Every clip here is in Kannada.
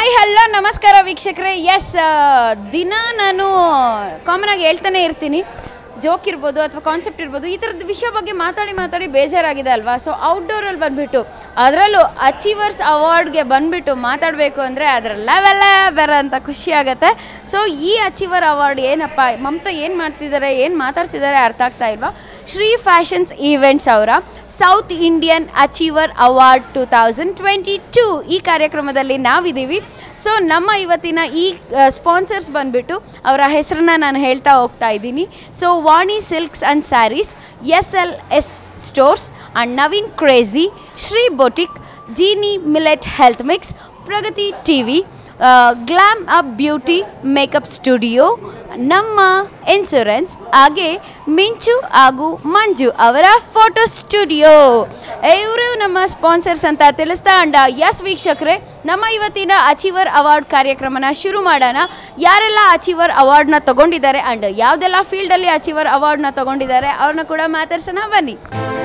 ಹಾಯ್ ಹಲೋ ನಮಸ್ಕಾರ ವೀಕ್ಷಕರೇ ಎಸ್ ದಿನ ನಾನು ಕಾಮನ್ ಆಗಿ ಹೇಳ್ತಾನೆ ಇರ್ತೀನಿ ಜೋಕ್ ಇರ್ಬೋದು ಅಥವಾ ಕಾನ್ಸೆಪ್ಟ್ ಇರ್ಬೋದು ಈ ಥರದ ವಿಷಯ ಬಗ್ಗೆ ಮಾತಾಡಿ ಮಾತಾಡಿ ಬೇಜಾರಾಗಿದೆ ಅಲ್ವಾ ಸೊ ಔಟ್ಡೋರಲ್ಲಿ ಬಂದುಬಿಟ್ಟು ಅದರಲ್ಲೂ ಅಚೀವರ್ಸ್ ಅವಾರ್ಡ್ಗೆ ಬಂದುಬಿಟ್ಟು ಮಾತಾಡಬೇಕು ಅಂದರೆ ಅದರ ಲೆವೆಲ್ಲೇ ಬೇರೆ ಅಂತ ಖುಷಿ ಆಗುತ್ತೆ ಸೊ ಈ ಅಚೀವರ್ ಅವಾರ್ಡ್ ಏನಪ್ಪ ಮಮತಾ ಏನು ಮಾಡ್ತಿದ್ದಾರೆ ಏನು ಮಾತಾಡ್ತಿದ್ದಾರೆ ಅರ್ಥ ಆಗ್ತಾ ಇಲ್ವಾ ಶ್ರೀ ಫ್ಯಾಷನ್ಸ್ ಈವೆಂಟ್ಸ್ ಅವರ south Indian achiever award two thousand twenty two ಈ ಕಾರ್ಯಕ್ರಮದಲ್ಲಿ ನಾವಿದ್ದೀವಿ ಸೊ ನಮ್ಮ ಇವತ್ತಿನ ಈ ಸ್ಪಾನ್ಸರ್ಸ್ ಬಂದುಬಿಟ್ಟು ಅವರ ಹೆಸರನ್ನ ನಾನು ಹೇಳ್ತಾ ಹೋಗ್ತಾ ಇದ್ದೀನಿ so Vani silks and sarees S L S stores and Naveen crazy Shri boutique Jeeni millet health mix Pragati T V glam up beauty makeup studio ನಮ್ಮ ಇನ್ಶೂರೆನ್ಸ್ ಹಾಗೆ ಮಿಂಚು ಹಾಗೂ ಮಂಜು ಅವರ ಫೋಟೋ ಸ್ಟುಡಿಯೋ ಇವರು ನಮ್ಮ ಸ್ಪಾನ್ಸರ್ಸ್ ಅಂತ ತಿಳಿಸ್ತಾ ಅಂಡ ಎಸ್ ವೀಕ್ಷಕರೇ ನಮ್ಮ ಇವತ್ತಿನ ಅಚೀವರ್ ಅವಾರ್ಡ್ ಕಾರ್ಯಕ್ರಮನ ಶುರು ಮಾಡೋಣ ಯಾರೆಲ್ಲ ಅಚೀವರ್ ಅವಾರ್ಡ್ನ ತಗೊಂಡಿದ್ದಾರೆ ಅಂಡ್ ಯಾವುದೆಲ್ಲ ಫೀಲ್ಡಲ್ಲಿ ಅಚೀವರ್ ಅವಾರ್ಡ್ನ ತಗೊಂಡಿದ್ದಾರೆ ಅವ್ರನ್ನ ಕೂಡ ಮಾತಾಡ್ಸೋಣ ಬನ್ನಿ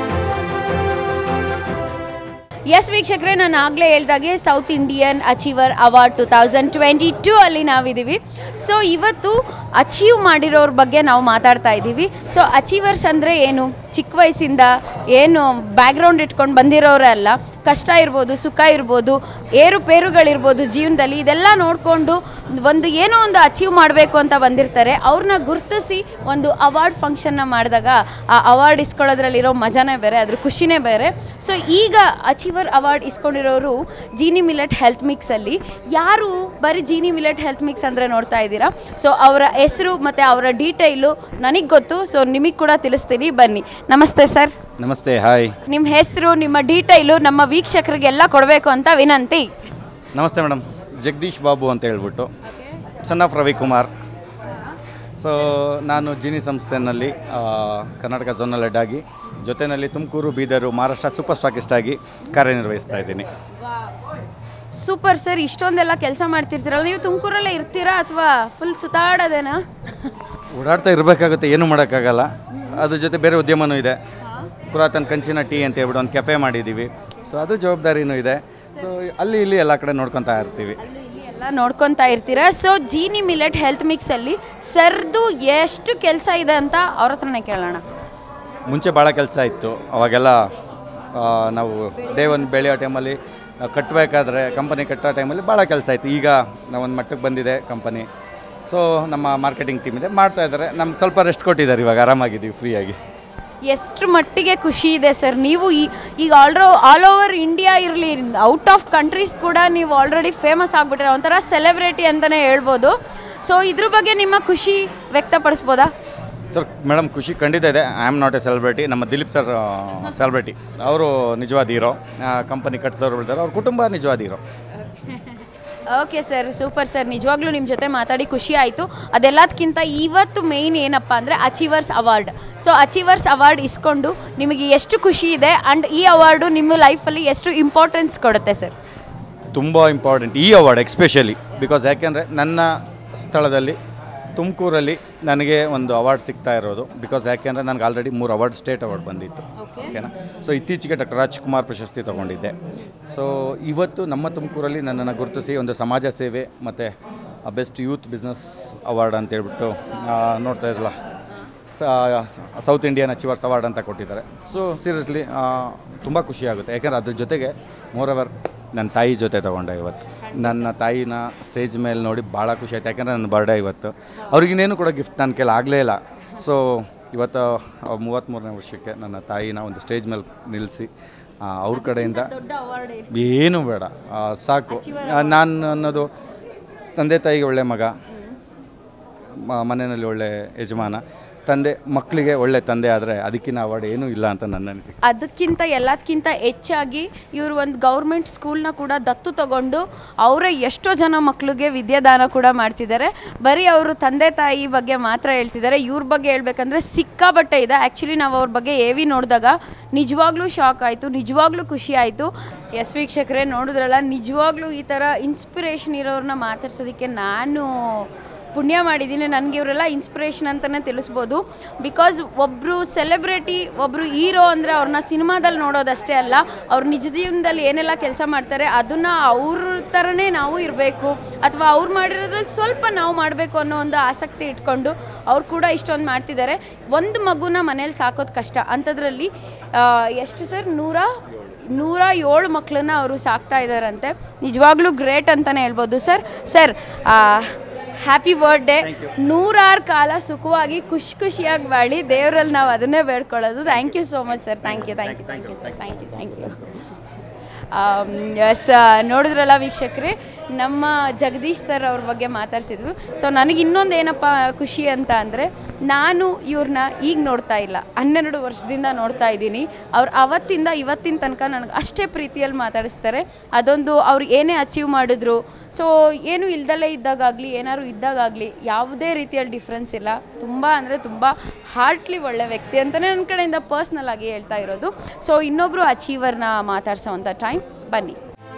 ಎಸ್ ವೀಕ್ಷಕರೇ ನಾನು ಆಗಲೇ ಹೇಳ್ದಾಗೆ south Indian achiever award two thousand twenty two ಅಲ್ಲಿ ನಾವಿದ್ದೀವಿ ಸೊ ಇವತ್ತು ಅಚೀವ್ ಮಾಡಿರೋರ ಬಗ್ಗೆ ನಾವು ಮಾತಾಡ್ತಾ ಇದ್ದೀವಿ ಸೊ ಅಚೀವರ್ಸ್ ಅಂದರೆ ಏನು ಚಿಕ್ಕ ವಯಸ್ಸಿಂದ ಏನು ಬ್ಯಾಕ್ಗ್ರೌಂಡ್ ಇಟ್ಕೊಂಡು ಬಂದಿರೋರೇ ಅಲ್ಲ ಕಷ್ಟ ಇರ್ಬೋದು ಸುಖ ಇರ್ಬೋದು ಏರುಪೇರುಗಳಿರ್ಬೋದು ಜೀವನದಲ್ಲಿ ಇದೆಲ್ಲ ನೋಡಿಕೊಂಡು ಒಂದು ಏನೋ ಒಂದು ಅಚೀವ್ ಮಾಡಬೇಕು ಅಂತ ಬಂದಿರ್ತಾರೆ ಅವ್ರನ್ನ ಗುರ್ತಿಸಿ ಒಂದು ಅವಾರ್ಡ್ ಫಂಕ್ಷನ್ನ ಮಾಡಿದಾಗ ಆ ಅವಾರ್ಡ್ ಇಸ್ಕೊಳ್ಳೋದ್ರಲ್ಲಿರೋ ಮಜಾನೇ ಬೇರೆ ಅದ್ರ ಖುಷಿನೇ ಬೇರೆ ಸೊ ಈಗ ಅಚೀವರ್ ಅವಾರ್ಡ್ ಇಸ್ಕೊಂಡಿರೋರು ಜೀನಿ ಮಿಲೆಟ್ ಹೆಲ್ತ್ ಮಿಕ್ಸಲ್ಲಿ ಯಾರು ಬರೀ ಜೀನಿ ಮಿಲೆಟ್ ಹೆಲ್ತ್ ಮಿಕ್ಸ್ ಅಂದರೆ ನೋಡ್ತಾ ಇದ್ದೀರಾ ಸೊ ಅವರ ಹೆಸರು ಮತ್ತು ಅವರ ಡೀಟೈಲು ನನಗೆ ಗೊತ್ತು ಸೊ ನಿಮಗೆ ಕೂಡ ತಿಳಿಸ್ತೀನಿ ಬನ್ನಿ ನಮಸ್ತೆ ಸರ್ ನಮಸ್ತೆ ಹಾಯ್ ನಿಮ್ಮ ಹೆಸರು ನಿಮ್ಮ ಡೀಟೈಲು ನಮ್ಮ ವೀಕ್ಷಕರಿಗೆಲ್ಲ ಕೊಡಬೇಕು ಅಂತ ವಿನಂತಿ ನಮಸ್ತೆ ಮೇಡಮ್ ಜಗದೀಶ್ ಬಾಬು ಅಂತ ಹೇಳ್ಬಿಟ್ಟು ಸನ್ ಆಫ್ ರವಿಕುಮಾರ್ ಸೊ ನಾನು ಜಿನಿ ಸಂಸ್ಥೆಯಲ್ಲಿ ಆ, ಕರ್ನಾಟಕ ಝೋನಲ್ ಹೆಡ್ ಆಗಿ ಜೊತೆಯಲ್ಲಿ ತುಮಕೂರು ಬೀದರು ಮಹಾರಾಷ್ಟ್ರ ಸೂಪರ್ ಸ್ಟಾಕಿಸ್ಟ್ ಆಗಿ ಕಾರ್ಯನಿರ್ವಹಿಸ್ತಾ ಇದ್ದೀನಿ ಸೂಪರ್ ಸರ್ ಇಷ್ಟೊಂದೆಲ್ಲ ಕೆಲಸ ಮಾಡ್ತಿರ್ತೀರಲ್ಲ ನೀವು ತುಮಕೂರಲ್ಲೇ ಇರ್ತೀರಾ ಅಥವಾ ಫುಲ್ ಸುತ್ತಾಡೋದೇನಾ ಓಡಾಡ್ತಾ ಇರಬೇಕಾಗುತ್ತೆ ಏನೂ ಮಾಡೋಕ್ಕಾಗಲ್ಲ ಅದ್ರ ಜೊತೆ ಬೇರೆ ಉದ್ಯಮನೂ ಇದೆ ಪುರಾತನ ಕಂಚಿನ ಟೀ ಅಂತ ಹೇಳ್ಬಿಟ್ಟು ಒಂದು ಕೆಫೆ ಮಾಡಿದ್ದೀವಿ ಸೊ ಅದು ಜವಾಬ್ದಾರಿನೂ ಇದೆ ಸೊ ಅಲ್ಲಿ ಇಲ್ಲಿ ಎಲ್ಲ ಕಡೆ ನೋಡ್ಕೊತಾ ಇರ್ತೀವಿ ಅಲ್ಲೂ ಇಲ್ಲಿ ಎಲ್ಲ ನೋಡ್ಕೊತಾ ಇರ್ತೀರಾ ಸೊ ಜೀನಿ ಮಿಲೆಟ್ ಹೆಲ್ತ್ ಮಿಕ್ಸಲ್ಲಿ ಸರ್ದು ಎಷ್ಟು ಕೆಲಸ ಇದೆ ಅಂತ ಅವ್ರ ಹತ್ರನೇ ಕೇಳೋಣ ಮುಂಚೆ ಭಾಳ ಕೆಲಸ ಇತ್ತು ಅವಾಗೆಲ್ಲ ಆ, ನಾವು ಡೇ ಒಂದು ಬೆಳೆಯೋ ಟೈಮಲ್ಲಿ ಕಟ್ಟಬೇಕಾದ್ರೆ ಕಂಪನಿ ಕಟ್ಟೋ ಟೈಮಲ್ಲಿ ಭಾಳ ಕೆಲಸ ಇತ್ತು ಈಗ ನಾವು ಒಂದು ಮಟ್ಟಕ್ಕೆ ಬಂದಿದೆ ಕಂಪನಿ ಸೊ ನಮ್ಮ ಮಾರ್ಕೆಟಿಂಗ್ ಟೀಮ್ ಇದೆ ಮಾಡ್ತಾ ಇದ್ದಾರೆ ನಮ್ಗೆ ಸ್ವಲ್ಪ ರೆಸ್ಟ್ ಕೊಟ್ಟಿದ್ದಾರೆ ಇವಾಗ ಆರಾಮಾಗಿದ್ದೀವಿ ಫ್ರೀಯಾಗಿ ಎಷ್ಟು ಮಟ್ಟಿಗೆ ಖುಷಿ ಇದೆ ಸರ್ ನೀವು ಈ ಈಗ ಆಲ್ರೋ ಆಲ್ ಓವರ್ ಇಂಡಿಯಾ ಇರಲಿ ಔಟ್ ಆಫ್ ಕಂಟ್ರೀಸ್ ಕೂಡ ನೀವು ಆಲ್ರೆಡಿ ಫೇಮಸ್ ಆಗಿಬಿಟ್ಟಿರ ಒಂಥರ ಸೆಲೆಬ್ರಿಟಿ ಅಂತಲೇ ಹೇಳ್ಬೋದು ಸೊ ಇದ್ರ ಬಗ್ಗೆ ನಿಮ್ಮ ಖುಷಿ ವ್ಯಕ್ತಪಡಿಸ್ಬೋದಾ ಸರ್ ಮೇಡಮ್ ಖುಷಿ ಖಂಡಿತ ಇದೆ I am not a celebrity ನಮ್ಮ ದಿಲೀಪ್ ಸರ್ ಸೆಲೆಬ್ರಿಟಿ ಅವರು ನಿಜವಾದ ಹೀರೋ ಕಂಪನಿ ಕಟ್ಟಿದವ್ರು ಬಿಡ್ತಾರೆ ಅವ್ರ ಕುಟುಂಬ ನಿಜವಾದ hero okay sir super sir ನಿಜವಾಗ್ಲೂ ನಿಮ್ಮ ಜೊತೆ ಮಾತಾಡಿ ಖುಷಿ ಆಯಿತು ಅದೆಲ್ಲದಕ್ಕಿಂತ ಇವತ್ತು ಮೇಯ್ನ್ ಏನಪ್ಪ ಅಂದರೆ achievers award so achievers award ಇಸ್ಕೊಂಡು ನಿಮಗೆ ಎಷ್ಟು ಖುಷಿ ಇದೆ ಆ್ಯಂಡ್ ಈ ಅವಾರ್ಡು ನಿಮ್ಮ ಲೈಫಲ್ಲಿ ಎಷ್ಟು ಇಂಪಾರ್ಟೆನ್ಸ್ ಕೊಡುತ್ತೆ ಸರ್ ತುಂಬ ಇಂಪಾರ್ಟೆಂಟ್ ಈ ಅವಾರ್ಡ್ ಎಕ್ಸ್ಪೆಷಲಿ ಬಿಕಾಸ್ ಯಾಕೆಂದರೆ ನನ್ನ ಸ್ಥಳದಲ್ಲಿ ತುಮಕೂರಲ್ಲಿ ನನಗೆ ಒಂದು ಅವಾರ್ಡ್ ಸಿಗ್ತಾ ಇರೋದು ಬಿಕಾಸ್ ಯಾಕೆಂದರೆ ನನಗೆ ಆಲ್ರೆಡಿ ಮೂರು ಅವಾರ್ಡ್ ಸ್ಟೇಟ್ ಅವಾರ್ಡ್ ಬಂದಿತ್ತು ಓಕೆನಾ ಸೊ ಇತ್ತೀಚೆಗೆ ಡಾಕ್ಟರ್ ರಾಜ್ಕುಮಾರ್ ಪ್ರಶಸ್ತಿ ತೊಗೊಂಡಿದ್ದೆ ಸೊ ಇವತ್ತು ನಮ್ಮ ತುಮಕೂರಲ್ಲಿ ನನ್ನನ್ನು ಗುರುತಿಸಿ ಒಂದು ಸಮಾಜ ಸೇವೆ ಮತ್ತು ಬೆಸ್ಟ್ ಯೂತ್ ಬಿಸ್ನೆಸ್ ಅವಾರ್ಡ್ ಅಂತ ಹೇಳ್ಬಿಟ್ಟು ಆ, ನೋಡ್ತಾ ಇರಲ್ಲ ಸೌತ್ ಇಂಡಿಯನ್ ಅಚೀವರ್ಸ್ ಅವಾರ್ಡ್ ಅಂತ ಕೊಟ್ಟಿದ್ದಾರೆ ಸೊ ಸೀರಿಯಸ್ಲಿ ತುಂಬ ಖುಷಿ ಆಗುತ್ತೆ ಯಾಕೆಂದರೆ ಅದ್ರ ಜೊತೆಗೆ ಮೋರ್ ಎವರ್ ನನ್ನ ತಾಯಿ ಜೊತೆ ತೊಗೊಂಡೆ ಇವತ್ತು ನನ್ನ ತಾಯಿನ ಸ್ಟೇಜ್ ಮೇಲೆ ನೋಡಿ ಭಾಳ ಖುಷಿ ಆಯ್ತು ಯಾಕೆಂದರೆ ನನ್ನ ಬರ್ಡೇ ಇವತ್ತು ಅವ್ರಿಗಿನ್ನೇನು ಕೂಡ ಗಿಫ್ಟ್ ನನ್ನ ಕೈಲಿ ಆಗಲೇ ಇಲ್ಲ ಸೊ ಇವತ್ತು ಮೂವತ್ತ್ಮೂರನೇ ವರ್ಷಕ್ಕೆ ನನ್ನ ತಾಯಿನ ಒಂದು ಸ್ಟೇಜ್ ಮೇಲೆ ನಿಲ್ಲಿಸಿ ಅವ್ರ ಕಡೆಯಿಂದ ದೊಡ್ಡ ಅವಾರ್ಡ್ ಏನು ಬೇಡ ಆ, ಸಾಕು ನಾನು ಅನ್ನೋದು ತಂದೆ ತಾಯಿಗೆ ಒಳ್ಳೆ ಮಗ ಮ- ಮನೆಯಲ್ಲಿ ಒಳ್ಳೆ ಯಜಮಾನ ತಂದೆ ಮಕ್ಕಳಿಗೆ ಒಳ್ಳೆ ತಂದೆ ಆದರೆ ಅದಕ್ಕಿಂತ ಅವಾರ್ಡ್ ಏನೂ ಇಲ್ಲ ಅಂತ ನನ್ನ ಅನಿಸಿಕೆ ಅದಕ್ಕಿಂತ ಎಲ್ಲದಕ್ಕಿಂತ ಹೆಚ್ಚಾಗಿ ಇವರು ಒಂದು ಗೌರ್ಮೆಂಟ್ ಸ್ಕೂಲ್ನ ಕೂಡ ದತ್ತು ತಗೊಂಡು ಅವರೇ ಎಷ್ಟೋ ಜನ ಮಕ್ಕಳಿಗೆ ವಿದ್ಯಾದಾನ ಕೂಡ ಮಾಡ್ತಿದ್ದಾರೆ ಬರೀ ಅವರು ತಂದೆ ತಾಯಿ ಬಗ್ಗೆ ಮಾತ್ರ ಹೇಳ್ತಿದ್ದಾರೆ ಇವ್ರ ಬಗ್ಗೆ ಹೇಳ್ಬೇಕಂದ್ರೆ ಸಿಕ್ಕಾಬಟ್ಟೆ ಇದೆ ಆ್ಯಕ್ಚುಲಿ ನಾವು ಅವ್ರ ಬಗ್ಗೆ ಏವಿ ನೋಡಿದಾಗ ನಿಜವಾಗ್ಲೂ ಶಾಕ್ ಆಯಿತು ನಿಜವಾಗ್ಲೂ ಖುಷಿ ಆಯಿತು ಎಸ್ ವೀಕ್ಷಕರೇ ನೋಡಿದ್ರಲ್ಲ ನಿಜವಾಗ್ಲೂ ಈ ಥರ ಇನ್ಸ್ಪಿರೇಷನ್ ಇರೋರನ್ನ ಮಾತಾಡ್ಸೋದಕ್ಕೆ ನಾನು ಪುಣ್ಯ ಮಾಡಿದ್ದೀನಿ ನನಗೆ ಇವರೆಲ್ಲ ಇನ್ಸ್ಪಿರೇಷನ್ ಅಂತಲೇ ತಿಳಿಸ್ಬೋದು ಬಿಕಾಸ್ ಒಬ್ಬರು ಸೆಲೆಬ್ರಿಟಿ ಒಬ್ಬರು ಹೀರೋ ಅಂದರೆ ಅವ್ರನ್ನ ಸಿನಿಮಾದಲ್ಲಿ ನೋಡೋದಷ್ಟೇ ಅಲ್ಲ ಅವ್ರು ನಿಜ ಜೀವನದಲ್ಲಿ ಏನೆಲ್ಲ ಕೆಲಸ ಮಾಡ್ತಾರೆ ಅದನ್ನು ಅವ್ರ ಥರನೇ ನಾವು ಇರಬೇಕು ಅಥವಾ ಅವ್ರು ಮಾಡಿರೋದ್ರಲ್ಲಿ ಸ್ವಲ್ಪ ನಾವು ಮಾಡಬೇಕು ಅನ್ನೋ ಒಂದು ಆಸಕ್ತಿ ಇಟ್ಕೊಂಡು ಅವ್ರು ಕೂಡ ಇಷ್ಟೊಂದು ಮಾಡ್ತಿದ್ದಾರೆ ಒಂದು ಮಗುನ ಮನೇಲಿ ಸಾಕೋದು ಕಷ್ಟ ಅಂಥದ್ರಲ್ಲಿ ಆ, ಎಷ್ಟು ಸರ್ ನೂರ ನೂರ ಏಳು ಮಕ್ಕಳನ್ನ ಅವರು ಸಾಕ್ತಾ ಇದ್ದಾರಂತೆ ನಿಜವಾಗ್ಲೂ ಗ್ರೇಟ್ ಅಂತಲೇ ಹೇಳ್ಬೋದು ಸರ್ ಸರ್ ಹ್ಯಾಪಿ ಬರ್ಡೇ ನೂರಾರು ಕಾಲ ಸುಖವಾಗಿ ಖುಷಿ ಖುಷಿಯಾಗಿ ಬಾಳಿ ದೇವರಲ್ಲಿ ನಾವು ಅದನ್ನೇ ಬೇಡ್ಕೊಳ್ಳೋದು thank you so much sir thank you thank you thank you sir thank you thank you yes ನೋಡಿದ್ರಲ್ಲ ವೀಕ್ಷಕರೇ ನಮ್ಮ ಜಗದೀಶ್ ಸರ್ ಅವ್ರ ಬಗ್ಗೆ ಮಾತಾಡ್ಸಿದ್ವು ಸೊ ನನಗೆ ಇನ್ನೊಂದು ಏನಪ್ಪ ಖುಷಿ ಅಂತ ಅಂದರೆ ನಾನು ಇವ್ರನ್ನ ಈಗ ನೋಡ್ತಾ ಇಲ್ಲ ಹನ್ನೆರಡು ವರ್ಷದಿಂದ ನೋಡ್ತಾ ಇದ್ದೀನಿ ಅವ್ರು ಅವತ್ತಿಂದ ಇವತ್ತಿನ ತನಕ ನನಗೆ ಅಷ್ಟೇ ಪ್ರೀತಿಯಲ್ಲಿ ಮಾತಾಡಿಸ್ತಾರೆ ಅದೊಂದು ಅವ್ರು ಏನೇ ಅಚೀವ್ ಮಾಡಿದ್ರು ಸೊ ಏನು ಇಲ್ದಲೇ ಇದ್ದಾಗಲಿ ಏನಾದ್ರು ಇದ್ದಾಗಲಿ ಯಾವುದೇ ರೀತಿಯಲ್ಲಿ ಡಿಫ್ರೆನ್ಸ್ ಇಲ್ಲ ತುಂಬ ಅಂದರೆ ತುಂಬ ಹಾರ್ಟ್ಲಿ ಒಳ್ಳೆ ವ್ಯಕ್ತಿ ಅಂತಲೇ ನನ್ನ ಕಡೆಯಿಂದ ಪರ್ಸ್ನಲ್ ಆಗಿ ಹೇಳ್ತಾ ಇರೋದು ಸೊ ಇನ್ನೊಬ್ಬರು ಅಚೀವರ್ನ ಮಾತಾಡ್ಸೋವಂಥ ಟೈಮ್ ಬನ್ನಿ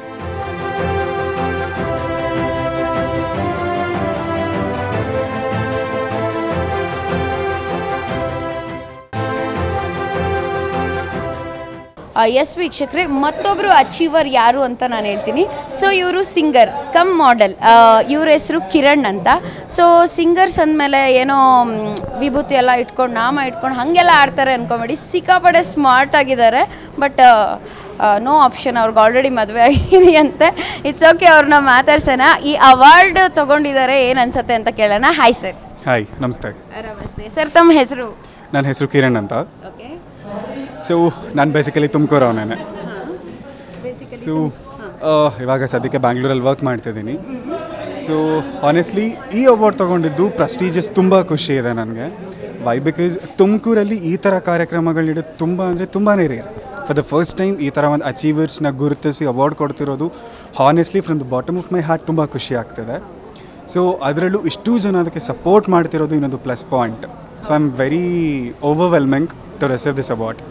ಎಸ್ ವೀಕ್ಷಕರೇ ಮತ್ತೊಬ್ಬರು ಅಚೀವರ್ ಯಾರು ಅಂತ ನಾನು ಹೇಳ್ತೀನಿ ಸೊ ಇವರು ಸಿಂಗರ್ ಕಮ್ ಮಾಡೆಲ್ ಇವ್ರ ಹೆಸರು ಕಿರಣ್ ಅಂತ ಸೊ ಸಿಂಗರ್ಸ್ ಅಂದಮೇಲೆ ಏನೋ ಮ್, ವಿಭೂತಿ ಎಲ್ಲ ಇಟ್ಕೊಂಡು ನಾಮ ಇಟ್ಕೊಂಡು ಹಾಗೆಲ್ಲ ಆಡ್ತಾರೆ ಅನ್ಕೊಂಬೇಡಿ ಸಿಕ್ಕಾಪಡೆ ಸ್ಮಾರ್ಟ್ ಆಗಿದ್ದಾರೆ ಬಟ್ ನೋ ಆಪ್ಷನ್ ಅವ್ರಿಗೆ ಆಲ್ರೆಡಿ ಮದುವೆ ಆಗಿದೆಯಂತೆ ಇಟ್ಸ್ ಓಕೆ ಅವ್ರನ್ನ ಮಾತಾಡ್ಸೋಣ ಈ ಅವಾರ್ಡ್ ತಗೊಂಡಿದ್ದಾರೆ ಏನು ಅನ್ಸತ್ತೆ ಅಂತ ಕೇಳೋಣ ಹಾಯ್ ಸರ್ ಹಾಯ್ ನಮಸ್ತೆ ನಮಸ್ತೆ ಸರ್ ತಮ್ಮ ಹೆಸರು ನನ್ನ ಹೆಸರು ಕಿರಣ್ ಅಂತ ಓಕೆ ಸೊ ನಾನು ಬೇಸಿಕಲಿ ತುಮಕೂರವನೇ ಸೊ ಇವಾಗ ಸದ್ಯಕ್ಕೆ ಬ್ಯಾಂಗ್ಳೂರಲ್ಲಿ ವರ್ಕ್ ಮಾಡ್ತಿದ್ದೀನಿ ಸೊ ಆನೆಸ್ಟ್ಲಿ ಈ ಅವಾರ್ಡ್ ತೊಗೊಂಡಿದ್ದು ಪ್ರೆಸ್ಟೀಜಿಯಸ್ ತುಂಬ ಖುಷಿ ಇದೆ ನನಗೆ ವೈ ಬಿಕಾಸ್ ತುಮಕೂರಲ್ಲಿ ಈ ಥರ ಕಾರ್ಯಕ್ರಮಗಳು ನೀಡೋದು ತುಂಬ ಅಂದರೆ ತುಂಬಾ rare for the first time ಈ ಥರ ಒಂದು ಅಚೀವರ್ಸ್ನ ಗುರುತಿಸಿ ಅವಾರ್ಡ್ ಕೊಡ್ತಿರೋದು honestly from the bottom of my heart ತುಂಬ ಖುಷಿ ಆಗ್ತಿದೆ ಸೊ ಅದರಲ್ಲೂ ಇಷ್ಟು ಜನ ಅದಕ್ಕೆ ಸಪೋರ್ಟ್ ಮಾಡ್ತಿರೋದು ಇನ್ನೊಂದು plus point so I am very overwhelming to receive this award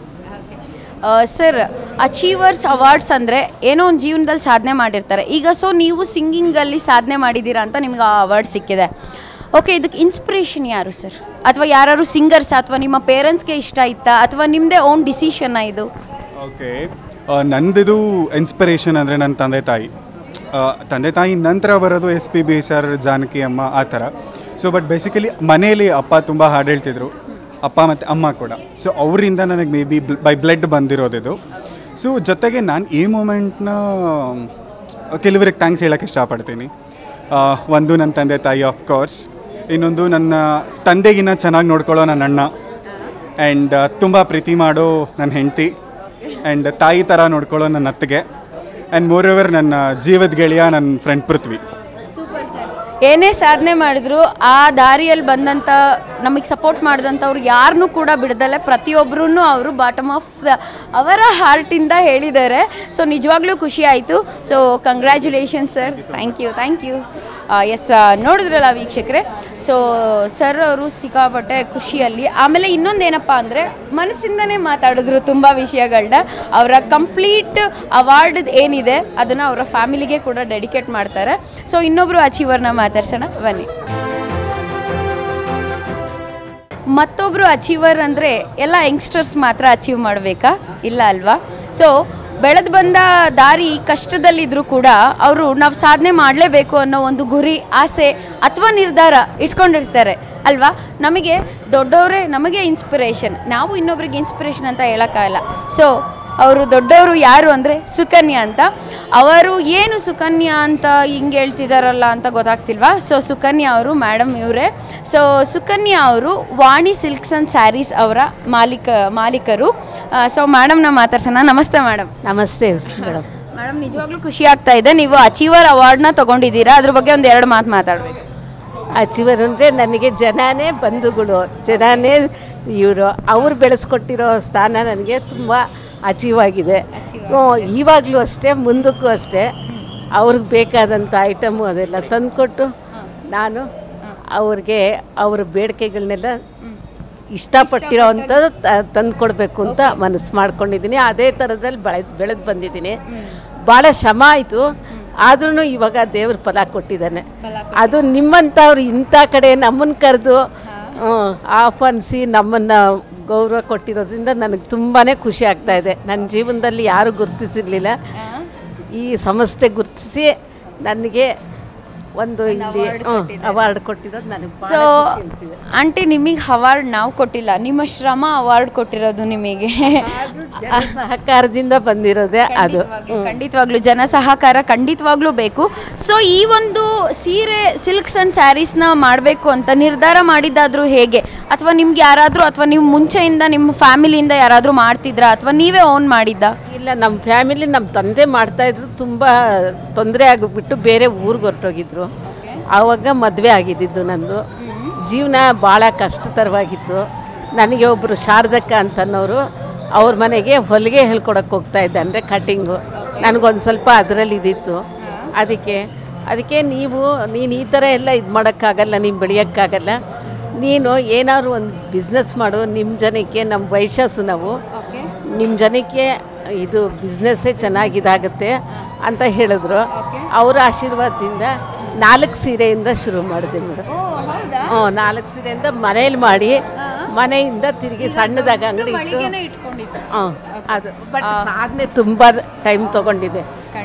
sir achievers awards ಅಂದರೆ ಏನೋ ಒಂದು ಜೀವನದಲ್ಲಿ ಸಾಧನೆ ಮಾಡಿರ್ತಾರೆ ಈಗ ಸೊ ನೀವು ಸಿಂಗಿಂಗಲ್ಲಿ ಸಾಧನೆ ಮಾಡಿದ್ದೀರಾ ಅಂತ ನಿಮ್ಗೆ ಆ ಅವಾರ್ಡ್ ಸಿಕ್ಕಿದೆ ಓಕೆ ಇದಕ್ಕೆ ಇನ್ಸ್ಪಿರೇಷನ್ ಯಾರು ಸರ್ ಅಥವಾ ಯಾರು ಸಿಂಗರ್ಸ್ ಅಥವಾ ನಿಮ್ಮ ಪೇರೆಂಟ್ಸ್ಗೆ ಇಷ್ಟ ಇತ್ತಾ ಅಥವಾ ನಿಮ್ಮದೇ ಓನ್ ಡಿಸಿಷನ್ನ ಇದು ಓಕೆ ನಂದಿದು ಇನ್ಸ್ಪಿರೇಷನ್ ಅಂದರೆ ನನ್ನ ತಂದೆ ತಾಯಿ ಆ, ತಂದೆ ತಾಯಿ ನಂತರ ಬರೋದು S P B sir Janaki amma ಆ ಥರ ಸೊ ಬಟ್ ಬೇಸಿಕಲಿ ಮನೆಯಲ್ಲಿ ಅಪ್ಪ ತುಂಬ ಹಾಡು ಹೇಳ್ತಿದ್ರು ಅಪ್ಪ ಮತ್ತು ಅಮ್ಮ ಕೂಡ ಸೊ ಅವರಿಂದ ನನಗೆ ಮೇ ಬಿ ಬೈ ಬ್ಲಡ್ ಬಂದಿರೋದಿದು ಸೊ ಜೊತೆಗೆ ನಾನು ಈ ಮೂಮೆಂಟ್ನ ಕೆಲವರಿಗೆ ಥ್ಯಾಂಕ್ಸ್ ಹೇಳೋಕ್ಕೆ ಇಷ್ಟಪಡ್ತೀನಿ ಆ, ಒಂದು ನನ್ನ ತಂದೆ ತಾಯಿ ಆಫ್ ಕೋರ್ಸ್ ಇನ್ನೊಂದು ನನ್ನ ತಂದೆಗಿನ್ನ ಚೆನ್ನಾಗಿ ನೋಡ್ಕೊಳ್ಳೋ ನನ್ನ ಅಣ್ಣ ಆ್ಯಂಡ್ ತುಂಬ ಪ್ರೀತಿ ಮಾಡೋ ನನ್ನ ಹೆಂಡತಿ ಆ್ಯಂಡ್ ತಾಯಿ ಥರ ನೋಡ್ಕೊಳ್ಳೋ ನನ್ನ ಅತ್ತಿಗೆ ಆ್ಯಂಡ್ ಮೋರ್ ಓವರ್ ನನ್ನ ಜೀವದ ಗೆಳೆಯ ನನ್ನ ಫ್ರೆಂಡ್ ಪೃಥ್ವಿ ಏನೇ ಸಾಧನೆ ಮಾಡಿದ್ರು ಆ ದಾರಿಯಲ್ಲಿ ಬಂದಂಥ ನಮಗೆ ಸಪೋರ್ಟ್ ಮಾಡಿದಂಥವ್ರು ಯಾರನ್ನೂ ಕೂಡ ಬಿಡದಲ್ಲೇ ಪ್ರತಿಯೊಬ್ಬರೂ ಅವರು ಬಾಟಮ್ ಆಫ್ ದ ಅವರ ಹಾರ್ಟಿಂದ ಹೇಳಿದ್ದಾರೆ ಸೊ ನಿಜವಾಗ್ಲೂ ಖುಷಿ ಆಯಿತು so congratulation sir thank you thank you yes ನೋಡಿದ್ರಲ್ಲ ವೀಕ್ಷಕರೇ ಸೊ ಸರ್ ಅವರು ಸಿಕ್ಕಾಪಟ್ಟೆ ಖುಷಿಯಲ್ಲಿ ಆಮೇಲೆ ಇನ್ನೊಂದು ಏನಪ್ಪ ಅಂದರೆ ಮನಸ್ಸಿಂದನೇ ಮಾತಾಡಿದ್ರು ತುಂಬ ವಿಷಯಗಳನ್ನ ಅವರ ಕಂಪ್ಲೀಟ್ ಅವಾರ್ಡ್ ಏನಿದೆ ಅದನ್ನು ಅವರ ಫ್ಯಾಮಿಲಿಗೆ ಕೂಡ ಡೆಡಿಕೇಟ್ ಮಾಡ್ತಾರೆ ಸೊ ಇನ್ನೊಬ್ಬರು ಅಚೀವರ್ನ ಮಾತಾಡ್ಸೋಣ ಬನ್ನಿ ಮತ್ತೊಬ್ಬರು ಅಚೀವರ್ ಅಂದರೆ ಎಲ್ಲ ಯಂಗ್ಸ್ಟರ್ಸ್ ಮಾತ್ರ ಅಚೀವ್ ಮಾಡಬೇಕಾ ಇಲ್ಲ ಅಲ್ವಾ ಸೊ ಬೆಳೆದು ಬಂದ ದಾರಿ ಕಷ್ಟದಲ್ಲಿದ್ದರೂ ಕೂಡ ಅವರು ನಾವು ಸಾಧನೆ ಮಾಡಲೇಬೇಕು ಅನ್ನೋ ಒಂದು ಗುರಿ ಆಸೆ ಅಥವಾ ನಿರ್ಧಾರ ಇಟ್ಕೊಂಡಿರ್ತಾರೆ ಅಲ್ವಾ ನಮಗೆ ದೊಡ್ಡವರೇ ನಮಗೆ ಇನ್ಸ್ಪಿರೇಷನ್ ನಾವು ಇನ್ನೊಬ್ರಿಗೆ ಇನ್ಸ್ಪಿರೇಷನ್ ಅಂತ ಹೇಳೋಕ್ಕಾಗಲ್ಲ ಸೊ ಅವರು ದೊಡ್ಡವರು ಯಾರು ಅಂದರೆ ಸುಕನ್ಯಾ ಅಂತ ಅವರು ಏನು ಸುಕನ್ಯಾ ಅಂತ ಹಿಂಗೆ ಹೇಳ್ತಿದಾರಲ್ಲ ಅಂತ ಗೊತ್ತಾಗ್ತಿಲ್ವಾ ಸೊ ಸುಕನ್ಯಾ ಅವರು ಮೇಡಮ್ ಇವರೇ ಸೊ ಸುಕನ್ಯಾ ಅವರು ವಾಣಿ ಸಿಲ್ಕ್ಸ್ ಆ್ಯಂಡ್ ಸ್ಯಾರೀಸ್ ಅವರ ಮಾಲೀಕ ಮಾಲೀಕರು ಸೊ ಮೇಡಮ್ನ ಮಾತಾಡ್ಸೋಣ ನಮಸ್ತೆ ಮೇಡಮ್ ನಮಸ್ತೆ ಮೇಡಮ್ ಮೇಡಮ್ ನಿಜವಾಗ್ಲೂ ಖುಷಿ ಆಗ್ತಾ ಇದೆ ನೀವು ಅಚೀವರ್ ಅವಾರ್ಡ್ನ ತಗೊಂಡಿದ್ದೀರಾ ಅದ್ರ ಬಗ್ಗೆ ಒಂದು ಎರಡು ಮಾತು ಮಾತಾಡಬೇಕು ಅಚೀವರ್ ಅಂದರೆ ನನಗೆ ಜನನೇ ಬಂಧುಗಳು ಜನನೇ ಇವರು ಅವ್ರು ಬೆಳೆಸ್ಕೊಟ್ಟಿರೋ ಸ್ಥಾನ ನನಗೆ ತುಂಬ ಅಚೀವ್ ಆಗಿದೆ ಇವಾಗಲೂ ಅಷ್ಟೇ ಮುಂದಕ್ಕೂ ಅಷ್ಟೇ ಅವ್ರಿಗೆ ಬೇಕಾದಂಥ ಐಟಮು ಅದೆಲ್ಲ ತಂದುಕೊಟ್ಟು ನಾನು ಅವ್ರಿಗೆ ಅವ್ರ ಬೇಡಿಕೆಗಳನ್ನೆಲ್ಲ ಇಷ್ಟಪಟ್ಟಿರೋ ಅಂಥದ್ದು ತಂದು ಕೊಡಬೇಕು ಅಂತ ಮನಸ್ಸು ಮಾಡ್ಕೊಂಡಿದ್ದೀನಿ ಅದೇ ಥರದಲ್ಲಿ ಬೆಳೆ ಬೆಳೆದು ಬಂದಿದ್ದೀನಿ ಭಾಳ ಶ್ರಮ ಆಯಿತು ಆದ್ರೂ ಇವಾಗ ದೇವ್ರ ಫಲ ಕೊಟ್ಟಿದ್ದಾನೆ ಅದು ನಿಮ್ಮಂಥವ್ರು ಇಂಥ ಕಡೆ ನಮ್ಮನ್ನು ಕರೆದು ಆಹ್ವಾನಿಸಿ ನಮ್ಮನ್ನು ಗೌರವ ಕೊಟ್ಟಿರೋದ್ರಿಂದ ನನಗೆ ತುಂಬಾ ಖುಷಿ ಆಗ್ತಾ ಇದೆ ನನ್ನ ಜೀವನದಲ್ಲಿ ಯಾರೂ ಗುರುತಿಸಿರ್ಲಿಲ್ಲ ಈ ಸಂಸ್ಥೆ ಗುರುತಿಸಿ ನನಗೆ ಒಂದು ಇಲ್ಲಿ ಅವಾರ್ಡ್ ಕೊಟ್ಟಿರೋದು ನನಗೆ ಸೊ ಆಂಟಿ ನಿಮಗೆ ಅವಾರ್ಡ್ ನಾವು ಕೊಟ್ಟಿಲ್ಲ ನಿಮ್ಮ ಶ್ರಮ ಅವಾರ್ಡ್ ಕೊಟ್ಟಿರೋದು ನಿಮಗೆ ಸಹಕಾರದಿಂದ ಬಂದಿರೋದೇ ಅದು ಖಂಡಿತವಾಗ್ಲೂ ಜನ ಸಹಕಾರ ಖಂಡಿತವಾಗ್ಲೂ ಬೇಕು ಸೊ ಈ ಒಂದು ಸೀರೆ ಸಿಲ್ಕ್ಸ್ ಅಂಡ್ ಸ್ಯಾರೀಸ್ನ ಮಾಡಬೇಕು ಅಂತ ನಿರ್ಧಾರ ಮಾಡಿದ್ದಾದ್ರೂ ಹೇಗೆ ಅಥವಾ ನಿಮ್ಗೆ ಯಾರಾದರೂ ಅಥವಾ ನೀವು ಮುಂಚೆಯಿಂದ ನಿಮ್ಮ ಫ್ಯಾಮಿಲಿಯಿಂದ ಯಾರಾದರೂ ಮಾಡ್ತಿದ್ರಾ ಅಥವಾ ನೀವೇ ಓನ್ ಮಾಡಿದ್ದ ಇಲ್ಲ ನಮ್ಮ ಫ್ಯಾಮಿಲಿ ನಮ್ಮ ತಂದೆ ಮಾಡ್ತಾ ಇದ್ರು ತುಂಬ ತೊಂದರೆ ಆಗಿಬಿಟ್ಟು ಬೇರೆ ಊರಿಗೆ ಹೊರಟೋಗಿದ್ರು ಆವಾಗ ಮದುವೆ ಆಗಿದ್ದಿದ್ದು ನಂದು ಜೀವನ ಭಾಳ ಕಷ್ಟಕರವಾಗಿತ್ತು ನನಗೆ ಒಬ್ಬರು ಶಾರದಕ್ಕ ಅಂತನವರು ಅವ್ರ ಮನೆಗೆ ಹೊಲಿಗೆ ಹೇಳ್ಕೊಡಕ್ಕೆ ಹೋಗ್ತಾ ಇದ್ದೆ ಅಂದರೆ ಕಟ್ಟಿಂಗು ನನಗೊಂದು ಸ್ವಲ್ಪ ಅದರಲ್ಲಿ ಇದಿತ್ತು ಅದಕ್ಕೆ ಅದಕ್ಕೆ ನೀವು ನೀನು ಈ ಥರ ಎಲ್ಲ ಇದು ಮಾಡೋಕ್ಕಾಗಲ್ಲ ನೀನು ಬೆಳೆಯೋಕ್ಕಾಗಲ್ಲ ನೀನು ಏನಾದ್ರು ಒಂದು ಬಿಸ್ನೆಸ್ ಮಾಡು ನಿಮ್ಮ ಜನಕ್ಕೆ ನಮ್ಮ ವೈಶಸ್ಸು ನಾವು ನಿಮ್ಮ ಜನಕ್ಕೆ ಇದು ಬಿಸ್ನೆಸ್ಸೇ ಚೆನ್ನಾಗಿದಾಗುತ್ತೆ ಅಂತ ಹೇಳಿದ್ರು ಅವರ ಆಶೀರ್ವಾದದಿಂದ ನಾಲ್ಕು ಸೀರೆಯಿಂದ ಶುರು ಮಾಡಿದೆ ಮೇಡಮ್ ಹ್ಞೂ ನಾಲ್ಕು ಸೀರೆಯಿಂದ ಮನೇಲಿ ಮಾಡಿ ಮನೆಯಿಂದ ತಿರುಗಿ ಸಣ್ಣದಾಗ ಅಂಗಡಿ ಇಟ್ಟು ಹ್ಞೂ ಅದು ಬಟ್ ಸಾಧನೆ ತುಂಬ ಟೈಮ್ ತೊಗೊಂಡಿದೆ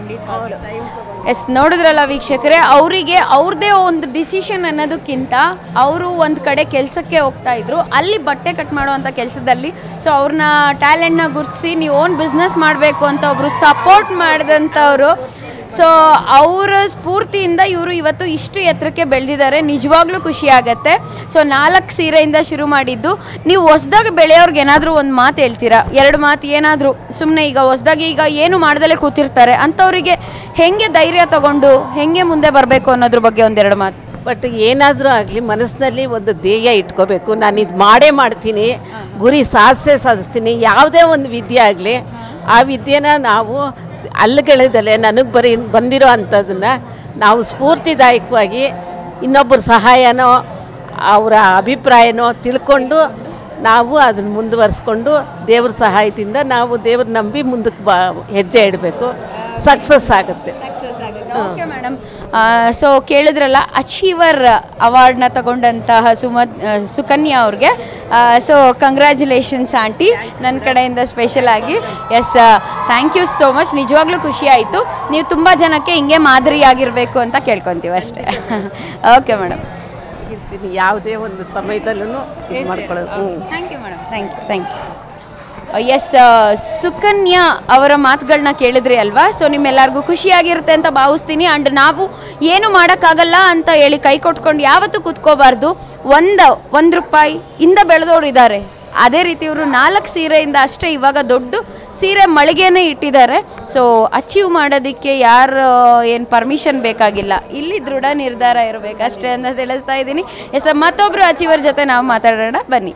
ಎಸ್ ನೋಡಿದ್ರಲ್ಲ ವೀಕ್ಷಕರೇ ಅವರಿಗೆ ಅವ್ರದ್ದೇ ಒಂದು ಡಿಸಿಷನ್ ಅನ್ನೋದಕ್ಕಿಂತ ಅವರು ಒಂದು ಕಡೆ ಕೆಲಸಕ್ಕೆ ಹೋಗ್ತಾ ಇದ್ರು ಅಲ್ಲಿ ಬಟ್ಟೆ ಕಟ್ ಮಾಡುವಂಥ ಕೆಲಸದಲ್ಲಿ ಸೊ ಅವ್ರನ್ನ ಟ್ಯಾಲೆಂಟ್ನ ಗುರುತಿಸಿ ನೀವು ಓನ್ ಬಿಸ್ನೆಸ್ ಮಾಡಬೇಕು ಅಂತ ಒಬ್ರು ಸಪೋರ್ಟ್ ಮಾಡಿದಂಥವ್ರು ಸೊ ಅವರ ಸ್ಫೂರ್ತಿಯಿಂದ ಇವರು ಇವತ್ತು ಇಷ್ಟು ಎತ್ತರಕ್ಕೆ ಬೆಳೆದಿದ್ದಾರೆ ನಿಜವಾಗ್ಲೂ ಖುಷಿ ಆಗತ್ತೆ ಸೊ ನಾಲ್ಕು ಸೀರೆಯಿಂದ ಶುರು ಮಾಡಿದ್ದು ನೀವು ಹೊಸ್ದಾಗಿ ಬೆಳೆಯೋರ್ಗೆ ಏನಾದರೂ ಒಂದು ಮಾತು ಹೇಳ್ತೀರಾ ಎರಡು ಮಾತು ಏನಾದರೂ ಸುಮ್ಮನೆ ಈಗ ಹೊಸ್ದಾಗಿ ಈಗ ಏನು ಮಾಡ್ದಲೇ ಕೂತಿರ್ತಾರೆ ಅಂಥವ್ರಿಗೆ ಹೆಂಗೆ ಧೈರ್ಯ ತಗೊಂಡು ಹೆಂಗೆ ಮುಂದೆ ಬರಬೇಕು ಅನ್ನೋದ್ರ ಬಗ್ಗೆ ಒಂದೆರಡು ಮಾತು ಬಟ್ ಏನಾದರೂ ಆಗಲಿ ಮನಸ್ಸಿನಲ್ಲಿ ಒಂದು ಧ್ಯೇಯ ಇಟ್ಕೋಬೇಕು ನಾನು ಇದು ಮಾಡೇ ಮಾಡ್ತೀನಿ ಗುರಿ ಸಾಧಿಸೇ ಸಾಧಿಸ್ತೀನಿ ಯಾವುದೇ ಒಂದು ವಿದ್ಯೆ ಆಗಲಿ ಆ ವಿದ್ಯೆನ ನಾವು ಅಲ್ಲುಗಳಿದಲೆ ನನಗೆ ಬರೀ ಬಂದಿರೋ ಅಂಥದ್ದನ್ನು ನಾವು ಸ್ಫೂರ್ತಿದಾಯಕವಾಗಿ ಇನ್ನೊಬ್ಬರ ಸಹಾಯನೋ ಅವರ ಅಭಿಪ್ರಾಯನೋ ತಿಳ್ಕೊಂಡು ನಾವು ಅದನ್ನು ಮುಂದುವರಿಸ್ಕೊಂಡು ದೇವ್ರ ಸಹಾಯದಿಂದ ನಾವು ದೇವ್ರ ನಂಬಿ ಮುಂದಕ್ಕೆ ಬಾ ಹೆಜ್ಜೆ ಇಡಬೇಕು ಸಕ್ಸಸ್ ಆಗುತ್ತೆ ಓಕೆ ಮೇಡಮ್ ಸೊ ಕೇಳಿದ್ರಲ್ಲ ಅಚೀವರ್ ಅವಾರ್ಡ್ನ ತಗೊಂಡಂತಹ ಸುಮತ್ ಆ, ಸುಕನ್ಯಾ ಅವ್ರಿಗೆ ಸೊ ಕಂಗ್ರ್ಯಾಚುಲೇಷನ್ಸ್ ಆಂಟಿ ನನ್ನ ಕಡೆಯಿಂದ ಸ್ಪೆಷಲ್ ಆಗಿ yes thank you so much ನಿಜವಾಗ್ಲೂ ಖುಷಿ ಆಯಿತು ನೀವು ತುಂಬ ಜನಕ್ಕೆ ಹಿಂಗೆ ಮಾದರಿಯಾಗಿರಬೇಕು ಅಂತ ಕೇಳ್ಕೊತೀವಿ ಅಷ್ಟೇ ಓಕೆ ಮೇಡಮ್ ಇರ್ತೀನಿ ಯಾವುದೇ ಒಂದು ಸಮಯದಲ್ಲೂ ಇದು ಮಾಡ್ಕೊಳ್ಳೋದು ಹ್ಞೂ thank you madam thank you thank you yes Sukanya ಅವರ ಮಾತುಗಳನ್ನ ಕೇಳಿದ್ರಿ ಅಲ್ವಾ ಸೊ ನಿಮ್ಮೆಲ್ಲರಿಗೂ ಖುಷಿಯಾಗಿರುತ್ತೆ ಅಂತ ಭಾವಿಸ್ತೀನಿ ಆ್ಯಂಡ್ ನಾವು ಏನು ಮಾಡೋಕ್ಕಾಗಲ್ಲ ಅಂತ ಹೇಳಿ ಕೈ ಕೊಟ್ಕೊಂಡು ಯಾವತ್ತೂ ಕೂತ್ಕೋಬಾರ್ದು ಒಂದು ಒಂದು ರೂಪಾಯಿ ಇಂದ ಬೆಳೆದವ್ರು ಇದ್ದಾರೆ ಅದೇ ರೀತಿ ಇವರು ನಾಲ್ಕು ಸೀರೆಯಿಂದ ಅಷ್ಟೇ ಇವಾಗ ದೊಡ್ಡ ಸೀರೆ ಮಳಿಗೆನೇ ಇಟ್ಟಿದ್ದಾರೆ ಸೊ ಅಚೀವ್ ಮಾಡೋದಕ್ಕೆ ಯಾರು ಏನು ಪರ್ಮಿಷನ್ ಬೇಕಾಗಿಲ್ಲ ಇಲ್ಲಿ ದೃಢ ನಿರ್ಧಾರ ಇರಬೇಕಷ್ಟೇ ಅಂತ ತಿಳಿಸ್ತಾ ಇದ್ದೀನಿ ಎಸ್ ಮತ್ತೊಬ್ಬರು ಅಚೀವರ್ ಜೊತೆ ನಾವು ಮಾತಾಡೋಣ ಬನ್ನಿ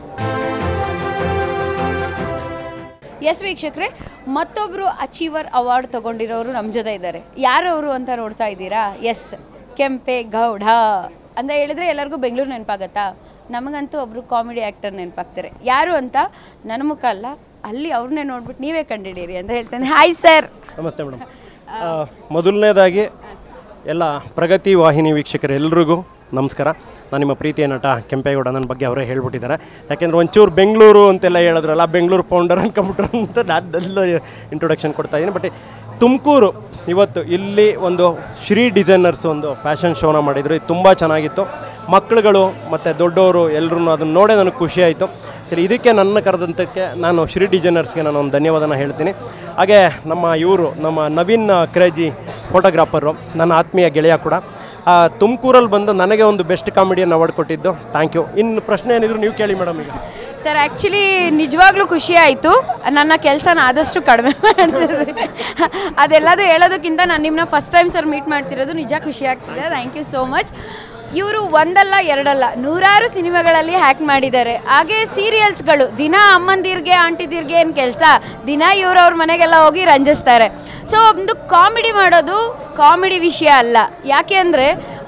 ಎಸ್ ವೀಕ್ಷಕರೇ ಮತ್ತೊಬ್ಬರು ಅಚೀವರ್ ಅವಾರ್ಡ್ ತಗೊಂಡಿರೋರು ನಮ್ಮ ಜೊತೆ ಇದ್ದಾರೆ ಯಾರವರು ಅಂತ ನೋಡ್ತಾ ಇದ್ದೀರಾ ಎಸ್ ಕೆಂಪೆ ಗೌಡ ಅಂತ ಹೇಳಿದ್ರೆ ಎಲ್ಲರಿಗೂ ಬೆಂಗಳೂರು ನೆನಪಾಗತ್ತಾ ನಮಗಂತೂ ಒಬ್ರು ಕಾಮಿಡಿ ಆ್ಯಕ್ಟರ್ ನೆನಪಾಗ್ತಾರೆ ಯಾರು ಅಂತ ನನ್ನ ಮುಖ ಅಲ್ಲ ಅಲ್ಲಿ ಅವ್ರನ್ನೇ ನೋಡ್ಬಿಟ್ಟು ನೀವೇ ಕಂಡಿಡೀರಿ ಅಂತ ಹೇಳ್ತೇನೆ ಹಾಯ್ ಸರ್ ನಮಸ್ತೆ ಮೇಡಮ್ ಮೊದಲನೇದಾಗಿ ಎಲ್ಲ ಪ್ರಗತಿ ವಾಹಿನಿ ವೀಕ್ಷಕರೆಲ್ಲರಿಗೂ ನಮಸ್ಕಾರ ನಾನು ನಿಮ್ಮ ಪ್ರೀತಿಯ ನಟ ಕೆಂಪೇಗೌಡ ನನ್ನ ಬಗ್ಗೆ ಅವರೇ ಹೇಳ್ಬಿಟ್ಟಿದ್ದಾರೆ ಯಾಕೆಂದರೆ ಒಂಚೂರು ಬೆಂಗಳೂರು ಅಂತೆಲ್ಲ ಹೇಳಿದ್ರಲ್ಲ ಬೆಂಗಳೂರು ಫೌಂಡರ್ ಕಂಪ್ಯೂಟರ್ ಅಂತ ನಾನು ಇಂಟ್ರೊಡಕ್ಷನ್ ಕೊಡ್ತಾ ಇದ್ದೀನಿ ಬಟ್ ತುಮಕೂರು ಇವತ್ತು ಇಲ್ಲಿ ಒಂದು ಶ್ರೀ ಡಿಸೈನರ್ಸ್ ಒಂದು ಫ್ಯಾಷನ್ ಶೋನ ಮಾಡಿದರು ಇದು ತುಂಬ ಚೆನ್ನಾಗಿತ್ತು ಮಕ್ಕಳುಗಳು ಮತ್ತು ದೊಡ್ಡವರು ಎಲ್ಲರೂ ಅದನ್ನು ನೋಡೇ ನನಗೆ ಖುಷಿ ಆಯಿತು ಸರಿ ಇದಕ್ಕೆ ನನ್ನ ಕರೆದಂತಕ್ಕೆ ನಾನು ಶ್ರೀ ಡಿಸೈನರ್ಸ್ಗೆ ನಾನು ಒಂದು ಧನ್ಯವಾದನ ಹೇಳ್ತೀನಿ ಹಾಗೆ ನಮ್ಮ ಇವರು ನಮ್ಮ ನವೀನ್ ಕ್ರೇಜಿ ಫೋಟೋಗ್ರಾಫರು ನನ್ನ ಆತ್ಮೀಯ ಗೆಳೆಯ ಕೂಡ ತುಮಕೂರಲ್ಲಿ ಬಂದು ನನಗೆ ಒಂದು ಬೆಸ್ಟ್ ಕಾಮಿಡಿಯನ್ನು ಅವಾರ್ಡ್ ಕೊಟ್ಟಿದ್ದು ಥ್ಯಾಂಕ್ ಯು ಇನ್ನು ಪ್ರಶ್ನೆ ಏನಿದ್ರು ನೀವು ಕೇಳಿ ಮೇಡಮ್ ಈಗ ಸರ್ ಆ್ಯಕ್ಚುಲಿ ನಿಜವಾಗ್ಲೂ ಖುಷಿ ಆಯಿತು ನನ್ನ ಕೆಲಸನ ಆದಷ್ಟು ಕಡಿಮೆ ಮಾಡಿಸಿದ್ರಿ ಅದೆಲ್ಲದೂ ಹೇಳೋದಕ್ಕಿಂತ ನಾನು ನಿಮ್ಮನ್ನ ಫಸ್ಟ್ ಟೈಮ್ ಸರ್ ಮೀಟ್ ಮಾಡ್ತಿರೋದು ನಿಜ ಖುಷಿ ಆಗ್ತಿದೆ ಥ್ಯಾಂಕ್ ಯು ಸೋ ಮಚ್ ಇವರು ಒಂದಲ್ಲ ಎರಡಲ್ಲ ನೂರಾರು ಸಿನಿಮಾಗಳಲ್ಲಿ ಹ್ಯಾಕ್ ಮಾಡಿದ್ದಾರೆ ಹಾಗೆ ಸೀರಿಯಲ್ಸ್ಗಳು ದಿನ ಅಮ್ಮಂದಿರ್ಗೆ ಆಂಟಿದಿರ್ಗೆ ಏನು ಕೆಲಸ ದಿನ ಇವರು ಅವ್ರ ಮನೆಗೆಲ್ಲ ಹೋಗಿ ರಂಜಿಸ್ತಾರೆ ಸೊ ಒಂದು ಕಾಮಿಡಿ ಮಾಡೋದು ಕಾಮಿಡಿ ವಿಷಯ ಅಲ್ಲ ಯಾಕೆ ಅಂದರೆ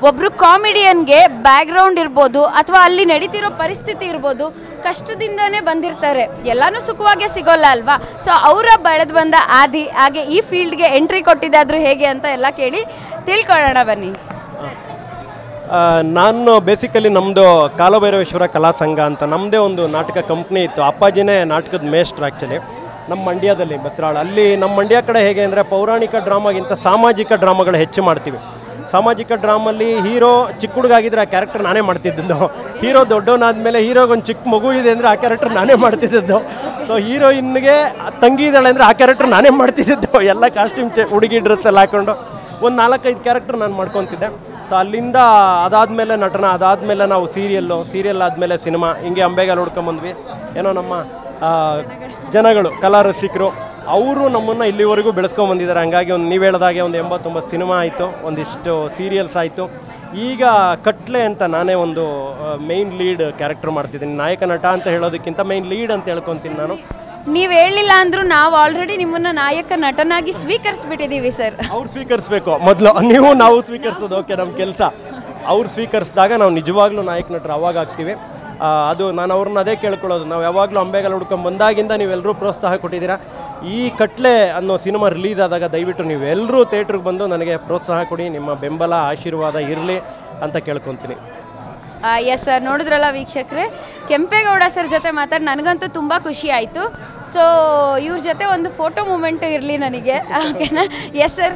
ಒಬ್ರು ಕಾಮಿಡಿಯನ್ಗೆ ಬ್ಯಾಕ್ಗ್ರೌಂಡ್ ಇರ್ಬೋದು ಅಥವಾ ಅಲ್ಲಿ ನಡೀತಿರೋ ಪರಿಸ್ಥಿತಿ ಇರ್ಬೋದು ಕಷ್ಟದಿಂದನೇ ಬಂದಿರ್ತಾರೆ ಎಲ್ಲಾನು ಸುಖವಾಗೇ ಸಿಗೋಲ್ಲ ಅಲ್ವಾ ಸೊ ಅವರ ಬೆಳೆದು ಬಂದ ಆದಿ ಹಾಗೆ ಈ ಫೀಲ್ಡ್ಗೆ ಎಂಟ್ರಿ ಕೊಟ್ಟಿದ್ದಾದ್ರು ಹೇಗೆ ಅಂತ ಎಲ್ಲ ಕೇಳಿ ತಿಳ್ಕೊಳ್ಳೋಣ ಬನ್ನಿ ಆ, ನಾನು ಬೇಸಿಕಲಿ ನಮ್ಮದು ಕಾಲಭೈರವೇಶ್ವರ ಕಲಾ ಸಂಘ ಅಂತ ನಮ್ಮದೇ ಒಂದು ನಾಟಕ ಕಂಪ್ನಿ ಇತ್ತು ಅಪ್ಪಾಜಿನೇ ನಾಟಕದ ಮೇಸ್ಟ್ರು ಆ್ಯಕ್ಚುಲಿ ನಮ್ಮ ಮಂಡ್ಯದಲ್ಲಿ ಬಸರಾಳ ಅಲ್ಲಿ ನಮ್ಮ ಮಂಡ್ಯ ಕಡೆ ಹೇಗೆ ಅಂದರೆ ಪೌರಾಣಿಕ ಡ್ರಾಮಾಗಿಂತ ಸಾಮಾಜಿಕ ಡ್ರಾಮಾಗಳು ಹೆಚ್ಚು ಮಾಡ್ತೀವಿ ಸಾಮಾಜಿಕ ಡ್ರಾಮಲ್ಲಿ ಹೀರೋ ಚಿಕ್ಕ ಹುಡುಗ ಆಗಿದ್ರೆ ಆ ಕ್ಯಾರೆಕ್ಟರ್ ನಾನೇ ಮಾಡ್ತಿದ್ದದ್ದು ಹೀರೋ ದೊಡ್ಡವನಾದ್ಮೇಲೆ ಹೀರೋಗೆ ಒಂದು ಚಿಕ್ಕ ಮಗು ಇದೆ ಅಂದರೆ ಆ ಕ್ಯಾರೆಕ್ಟರ್ ನಾನೇ ಮಾಡ್ತಿದ್ದದ್ದು ಸೊ ಹೀರೋಯಿನ್ಗೆ ತಂಗಿ ಇದ್ದಾಳೆ ಅಂದರೆ ಆ ಕ್ಯಾರೆಕ್ಟರ್ ನಾನೇ ಮಾಡ್ತಿದ್ದದ್ದು ಎಲ್ಲ ಕಾಸ್ಟ್ಯೂಮ್ ಚೆ ಹುಡುಗಿ ಡ್ರೆಸ್ ಎಲ್ಲ ಹಾಕೊಂಡು ಒಂದು ನಾಲ್ಕೈದು ಕ್ಯಾರೆಕ್ಟರ್ ನಾನು ಮಾಡ್ಕೊತಿದ್ದೆ ಸೊ ಅಲ್ಲಿಂದ ಅದಾದಮೇಲೆ ನಟನ ಅದಾದಮೇಲೆ ನಾವು ಸೀರಿಯಲ್ಲು ಸೀರಿಯಲ್ ಆದಮೇಲೆ ಸಿನಿಮಾ ಹಿಂಗೆ ಅಂಬೆಗಾಲ್ ಹುಡ್ಕೊಂಬಂದ್ವಿ ಏನೋ ನಮ್ಮ ಆ, ಜನಗಳು ಕಲಾ ರಸಿಕರು ಅವರು ನಮ್ಮನ್ನು ಇಲ್ಲಿವರೆಗೂ ಬೆಳೆಸ್ಕೊಂಬಂದಿದ್ದಾರೆ ಹಂಗಾಗಿ ಒಂದು ನೀವು ಹೇಳ್ದಾಗೆ ಒಂದು ಎಂಬತ್ತೊಂಬತ್ತು ಸಿನಿಮಾ ಆಯಿತು ಒಂದಿಷ್ಟು ಸೀರಿಯಲ್ಸ್ ಆಯಿತು ಈಗ ಕಟ್ಲೆ ಅಂತ ನಾನೇ ಒಂದು ಮೇಯ್ನ್ ಲೀಡ್ ಕ್ಯಾರೆಕ್ಟರ್ ಮಾಡ್ತಿದ್ದೀನಿ ನಾಯಕ ನಟ ಅಂತ ಹೇಳೋದಕ್ಕಿಂತ ಮೇಯ್ನ್ ಲೀಡ್ ಅಂತ ಹೇಳ್ಕೊತೀನಿ ನಾನು ನೀವು ಹೇಳಿಲ್ಲ ಅಂದ್ರೂ ನಾವು ಆಲ್ರೆಡಿ ನಿಮ್ಮನ್ನ ನಾಯಕ ನಟನಾಗಿ ಸ್ವೀಕರಿಸ್ಬಿಟ್ಟಿದ್ದೀವಿ ಸರ್ ಅವ್ರು ಸ್ವೀಕರಿಸ್ಬೇಕು ಮೊದಲು ನೀವು ನಾವು ಸ್ವೀಕರಿಸೋದು ಓಕೆ ನಮ್ಮ ಕೆಲಸ ಅವ್ರು ಸ್ವೀಕರಿಸಿದಾಗ ನಾವು ನಿಜವಾಗ್ಲೂ ನಾಯಕ ನಟರು ಅವಾಗ ಆಗ್ತೀವಿ ಆ, ಅದು ನಾನು ಅವ್ರನ್ನ ಅದೇ ಕೇಳ್ಕೊಳ್ಳೋದು ನಾವು ಯಾವಾಗಲೂ ಅಂಬೆಗಾಲ್ ಹುಡ್ಕೊಂಡು ಬಂದಾಗಿಂದ ನೀವೆಲ್ಲರೂ ಪ್ರೋತ್ಸಾಹ ಕೊಟ್ಟಿದ್ದೀರಾ ಈ ಕಟ್ಲೆ ಅನ್ನೋ ಸಿನಿಮಾ ರಿಲೀಸ್ ಆದಾಗ ದಯವಿಟ್ಟು ನೀವೆಲ್ಲರೂ ಥಿಯೇಟ್ರಿಗೆ ಬಂದು ನನಗೆ ಪ್ರೋತ್ಸಾಹ ಕೊಡಿ ನಿಮ್ಮ ಬೆಂಬಲ ಆಶೀರ್ವಾದ ಇರಲಿ ಅಂತ ಕೇಳ್ಕೊತೀನಿ ಎಸ್ ಸರ್ ನೋಡಿದ್ರಲ್ಲ ವೀಕ್ಷಕರೇ ಕೆಂಪೇಗೌಡ ಸರ್ ಜೊತೆ ಮಾತಾಡಿ ನನಗಂತೂ ತುಂಬ ಖುಷಿ ಆಯಿತು ಸೊ ಇವ್ರ ಜೊತೆ ಒಂದು ಫೋಟೋ ಮೂಮೆಂಟು ಇರಲಿ ನನಗೆ ಓಕೆನಾ ಎಸ್ ಸರ್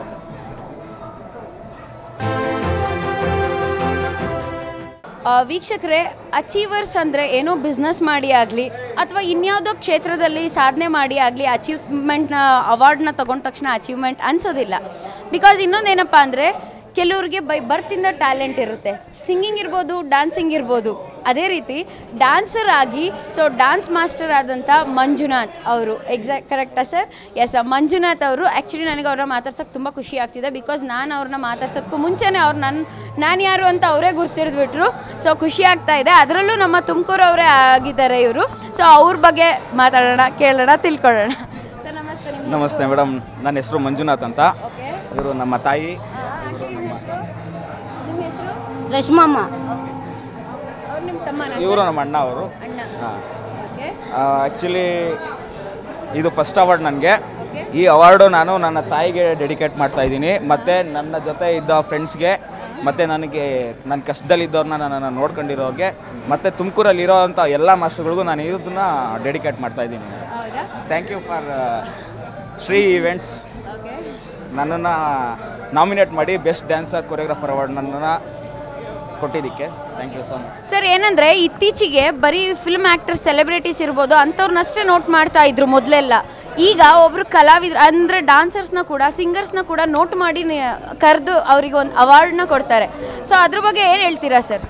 ವೀಕ್ಷಕರೇ ಅಚೀವರ್ಸ್ ಅಂದರೆ ಏನೋ ಬಿಸ್ನೆಸ್ ಮಾಡಿ ಆಗಲಿ ಅಥವಾ ಇನ್ಯಾವುದೋ ಕ್ಷೇತ್ರದಲ್ಲಿ ಸಾಧನೆ ಮಾಡಿ ಆಗಲಿ ಅಚೀವ್ಮೆಂಟ್ನ ಅವಾರ್ಡ್ನ ತಗೊಂಡ ತಕ್ಷಣ ಅಚೀವ್ಮೆಂಟ್ ಅನ್ಸೋದಿಲ್ಲ ಬಿಕಾಸ್ ಇನ್ನೊಂದೇನಪ್ಪ ಅಂದರೆ ಕೆಲವ್ರಿಗೆ ಬೈ ಬರ್ತಿಂದ ಟ್ಯಾಲೆಂಟ್ ಇರುತ್ತೆ ಸಿಂಗಿಂಗ್ ಇರ್ಬೋದು ಡ್ಯಾನ್ಸಿಂಗ್ ಇರ್ಬೋದು ಅದೇ ರೀತಿ ಡ್ಯಾನ್ಸರ್ ಆಗಿ ಸೊ ಡ್ಯಾನ್ಸ್ ಮಾಸ್ಟರ್ ಆದಂಥ ಮಂಜುನಾಥ್ ಅವರು ಎಕ್ಸಾಕ್ಟ್ ಕರೆಕ್ಟಾ ಸರ್ ಎಸ್ ಮಂಜುನಾಥ್ ಅವರು ಆ್ಯಕ್ಚುಲಿ ನನಗೆ ಅವ್ರನ್ನ ಮಾತಾಡ್ಸೋಕ್ಕೆ ತುಂಬ ಖುಷಿ ಆಗ್ತಿದೆ ಬಿಕಾಸ್ ನಾನು ಅವ್ರನ್ನ ಮಾತಾಡ್ಸೋದಕ್ಕೂ ಮುಂಚೆನೇ ಅವ್ರು ನನ್ನ ನಾನು ಯಾರು ಅಂತ ಅವರೇ ಗುರ್ತಿರಿದ್ಬಿಟ್ರು ಸೊ ಖುಷಿ ಆಗ್ತಾ ಇದೆ ಅದರಲ್ಲೂ ನಮ್ಮ ತುಮಕೂರು ಅವರೇ ಆಗಿದ್ದಾರೆ ಇವರು ಸೊ ಅವ್ರ ಬಗ್ಗೆ ಮಾತಾಡೋಣ ಕೇಳೋಣ ತಿಳ್ಕೊಳ್ಳೋಣ ಸರ್ ನಮಸ್ತೆ ನಿಮ್ಮ ನಮಸ್ತೆ ಮೇಡಮ್ ನನ್ನ ಹೆಸರು ಮಂಜುನಾಥ್ ಅಂತ ಓಕೆ ಇವರು ನಮ್ಮ ತಾಯಿ ನಿಮ್ಮ ಹೆಸರು ರಶ್ಮಮ್ಮ ಅವ್ರು ನಿಮ್ಮ ತಮ್ಮನ ಇವರು ನಮ್ಮ ಅಣ್ಣ ಅವರು ಅಣ್ಣ ಹಾಂ ಓಕೆ ಆ್ಯಕ್ಚುಲಿ ಇದು ಫಸ್ಟ್ ಅವಾರ್ಡ್ ನನಗೆ ಓಕೆ ಈ ಅವಾರ್ಡು ನಾನು ನನ್ನ ತಾಯಿಗೆ ಡೆಡಿಕೇಟ್ ಮಾಡ್ತಾ ಇದ್ದೀನಿ ಮತ್ತು ನನ್ನ ಜೊತೆ ಇದ್ದ ಫ್ರೆಂಡ್ಸ್ಗೆ ಮತ್ತು ನನಗೆ ನನ್ನ ಕಷ್ಟದಲ್ಲಿದ್ದವ್ರನ್ನ ನನ್ನನ್ನು ನೋಡ್ಕೊಂಡಿರೋರಿಗೆ ಮತ್ತು ತುಮಕೂರಲ್ಲಿ ಇರೋವಂಥ ಎಲ್ಲ ಮಾಸ್ಟರ್ಗಳಿಗೂ ನಾನು ಇದನ್ನ ಡೆಡಿಕೇಟ್ ಮಾಡ್ತಾ ಇದ್ದೀನಿ ಹೌದಾ thank you for Shri events okay ನನ್ನನ್ನು ನಾಮಿನೇಟ್ ಮಾಡಿ ಬೆಸ್ಟ್ ಡ್ಯಾನ್ಸರ್ ಕೊರಿಯೋಗ್ರಾಫರ್ ಅವಾರ್ಡ್ ನನ್ನನ್ನು ಕೊಟ್ಟಿದ್ದಕ್ಕೆ thank you so much sir ಏನಂದ್ರೆ ಇತ್ತೀಚೆಗೆ ಬರೀ ಫಿಲ್ಮ್ ಆಕ್ಟರ್ ಸೆಲೆಬ್ರಿಟೀಸ್ ಇರ್ಬೋದು ಅಂಥವ್ರನ್ನಷ್ಟೇ ನೋಟ್ ಮಾಡ್ತಾ ಇದ್ರು ಮೊದಲೆಲ್ಲ ಈಗ ಒಬ್ರು ಕಲಾವಿದ್ರು ಅಂದರೆ ಡಾನ್ಸರ್ಸ್ನ ಕೂಡ ಸಿಂಗರ್ಸ್ನ ಕೂಡ ನೋಟ್ ಮಾಡಿ ಕರೆದು ಅವರಿಗೆ ಒಂದು ಅವಾರ್ಡ್ನ ಕೊಡ್ತಾರೆ ಸೊ ಅದ್ರ ಬಗ್ಗೆ ಏನು ಹೇಳ್ತೀರಾ ಸರ್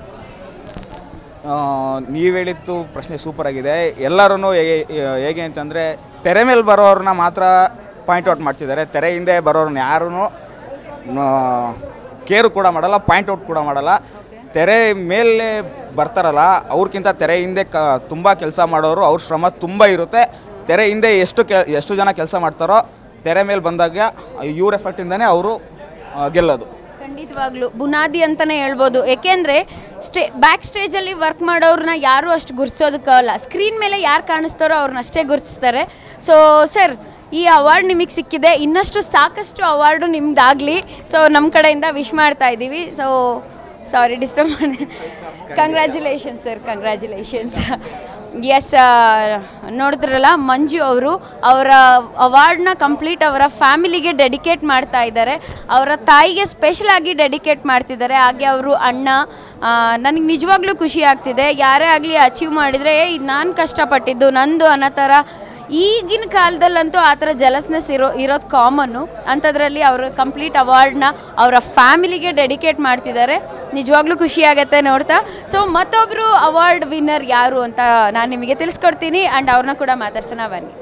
ನೀವು ಹೇಳಿದ್ದು ಪ್ರಶ್ನೆ ಸೂಪರ್ ಆಗಿದೆ ಎಲ್ಲರೂ ಹೇಗೆ ಅಂತಂದರೆ ತೆರೆ ಮೇಲೆ ಬರೋರನ್ನ ಮಾತ್ರ ಪಾಯಿಂಟ್ ಔಟ್ ಮಾಡ್ತಿದ್ದಾರೆ ತೆರೆ ಹಿಂದೆ ಬರೋರನ್ನ ಯಾರೂ ಕೇರು ಕೂಡ ಮಾಡಲ್ಲ ಪಾಯಿಂಟ್ ಔಟ್ ಕೂಡ ಮಾಡಲ್ಲ ತೆರೆ ಮೇಲೆ ಬರ್ತಾರಲ್ಲ ಅವ್ರಿಗಿಂತ ತೆರೆ ಹಿಂದೆ ಕ ತುಂಬ ಕೆಲಸ ಮಾಡೋರು ಅವ್ರ ಶ್ರಮ ತುಂಬ ಇರುತ್ತೆ ತೆರೆ ಹಿಂದೆ ಎಷ್ಟು ಕೆ ಎಷ್ಟು ಜನ ಕೆಲಸ ಮಾಡ್ತಾರೋ ತೆರೆ ಮೇಲೆ ಬಂದಾಗ ಇವ್ರ ಎಫೆಕ್ಟಿಂದನೇ ಅವರು ಗೆಲ್ಲೋದು ಖಂಡಿತವಾಗ್ಲೂ ಬುನಾದಿ ಅಂತಾನೆ ಹೇಳ್ಬೋದು ಏಕೆಂದ್ರೆ ಸ್ಟೇ ಬ್ಯಾಕ್ ಸ್ಟೇಜಲ್ಲಿ ವರ್ಕ್ ಮಾಡೋರನ್ನ ಯಾರು ಅಷ್ಟು ಗುರ್ತಿಸೋದಕ್ಕಾಗಲ್ಲ ಸ್ಕ್ರೀನ್ ಮೇಲೆ ಯಾರು ಕಾಣಿಸ್ತಾರೋ ಅವ್ರನ್ನ ಅಷ್ಟೇ ಗುರುತಿಸ್ತಾರೆ ಸೊ ಸರ್ ಈ ಅವಾರ್ಡ್ ನಿಮಗೆ ಸಿಕ್ಕಿದೆ ಇನ್ನಷ್ಟು ಸಾಕಷ್ಟು ಅವಾರ್ಡು ನಿಮ್ದಾಗಲಿ ಸೊ ನಮ್ಮ ಕಡೆಯಿಂದ ವಿಶ್ ಮಾಡ್ತಾ ಇದ್ದೀವಿ ಸೊ ಸಾರಿ ಡಿಸ್ಟರ್ಬ್ ಮಾಡಿ ಕಂಗ್ರ್ಯಾಚುಲೇಷನ್ಸ್ ಸರ್ ಕಂಗ್ರ್ಯಾಚುಲೇಷನ್ಸ್ ಎಸ್ ನೋಡಿದ್ರಲ್ಲ ಮಂಜು ಅವರು ಅವರ ಅವಾರ್ಡ್ನ ಕಂಪ್ಲೀಟ್ ಅವರ ಫ್ಯಾಮಿಲಿಗೆ ಡೆಡಿಕೇಟ್ ಮಾಡ್ತಾ ಇದ್ದಾರೆ ಅವರ ತಾಯಿಗೆ ಸ್ಪೆಷಲ್ ಆಗಿ ಡೆಡಿಕೇಟ್ ಮಾಡ್ತಿದ್ದಾರೆ ಹಾಗೆ ಅವರು ಅಣ್ಣ ನನಗೆ ನಿಜವಾಗ್ಲೂ ಖುಷಿ ಆಗ್ತಿದೆ ಯಾರೇ ಆಗಲಿ ಅಚೀವ್ ಮಾಡಿದರೆ ಇದು ನಾನು ಕಷ್ಟಪಟ್ಟಿದ್ದು ನಂದು ಅನ್ನೋ ಥರ ಈಗಿನ ಕಾಲದಲ್ಲಂತೂ ಆ ಥರ ಜಲಸ್ನೆಸ್ ಇರೋ ಇರೋದು ಕಾಮನ್ನು ಅಂಥದ್ರಲ್ಲಿ ಅವರು ಕಂಪ್ಲೀಟ್ ಅವಾರ್ಡ್ನ ಅವರ ಫ್ಯಾಮಿಲಿಗೆ ಡೆಡಿಕೇಟ್ ಮಾಡ್ತಿದ್ದಾರೆ ನಿಜವಾಗ್ಲೂ ಖುಷಿ ಆಗುತ್ತೆ ನೋಡ್ತಾ ಸೊ ಮತ್ತೊಬ್ಬರು ಅವಾರ್ಡ್ ವಿನ್ನರ್ ಯಾರು ಅಂತ ನಾನು ನಿಮಗೆ ತಿಳಿಸ್ಕೊಡ್ತೀನಿ ಆ್ಯಂಡ್ ಅವ್ರನ್ನ ಕೂಡ ಮಾತಾಡ್ಸೋಣ ಬನ್ನಿ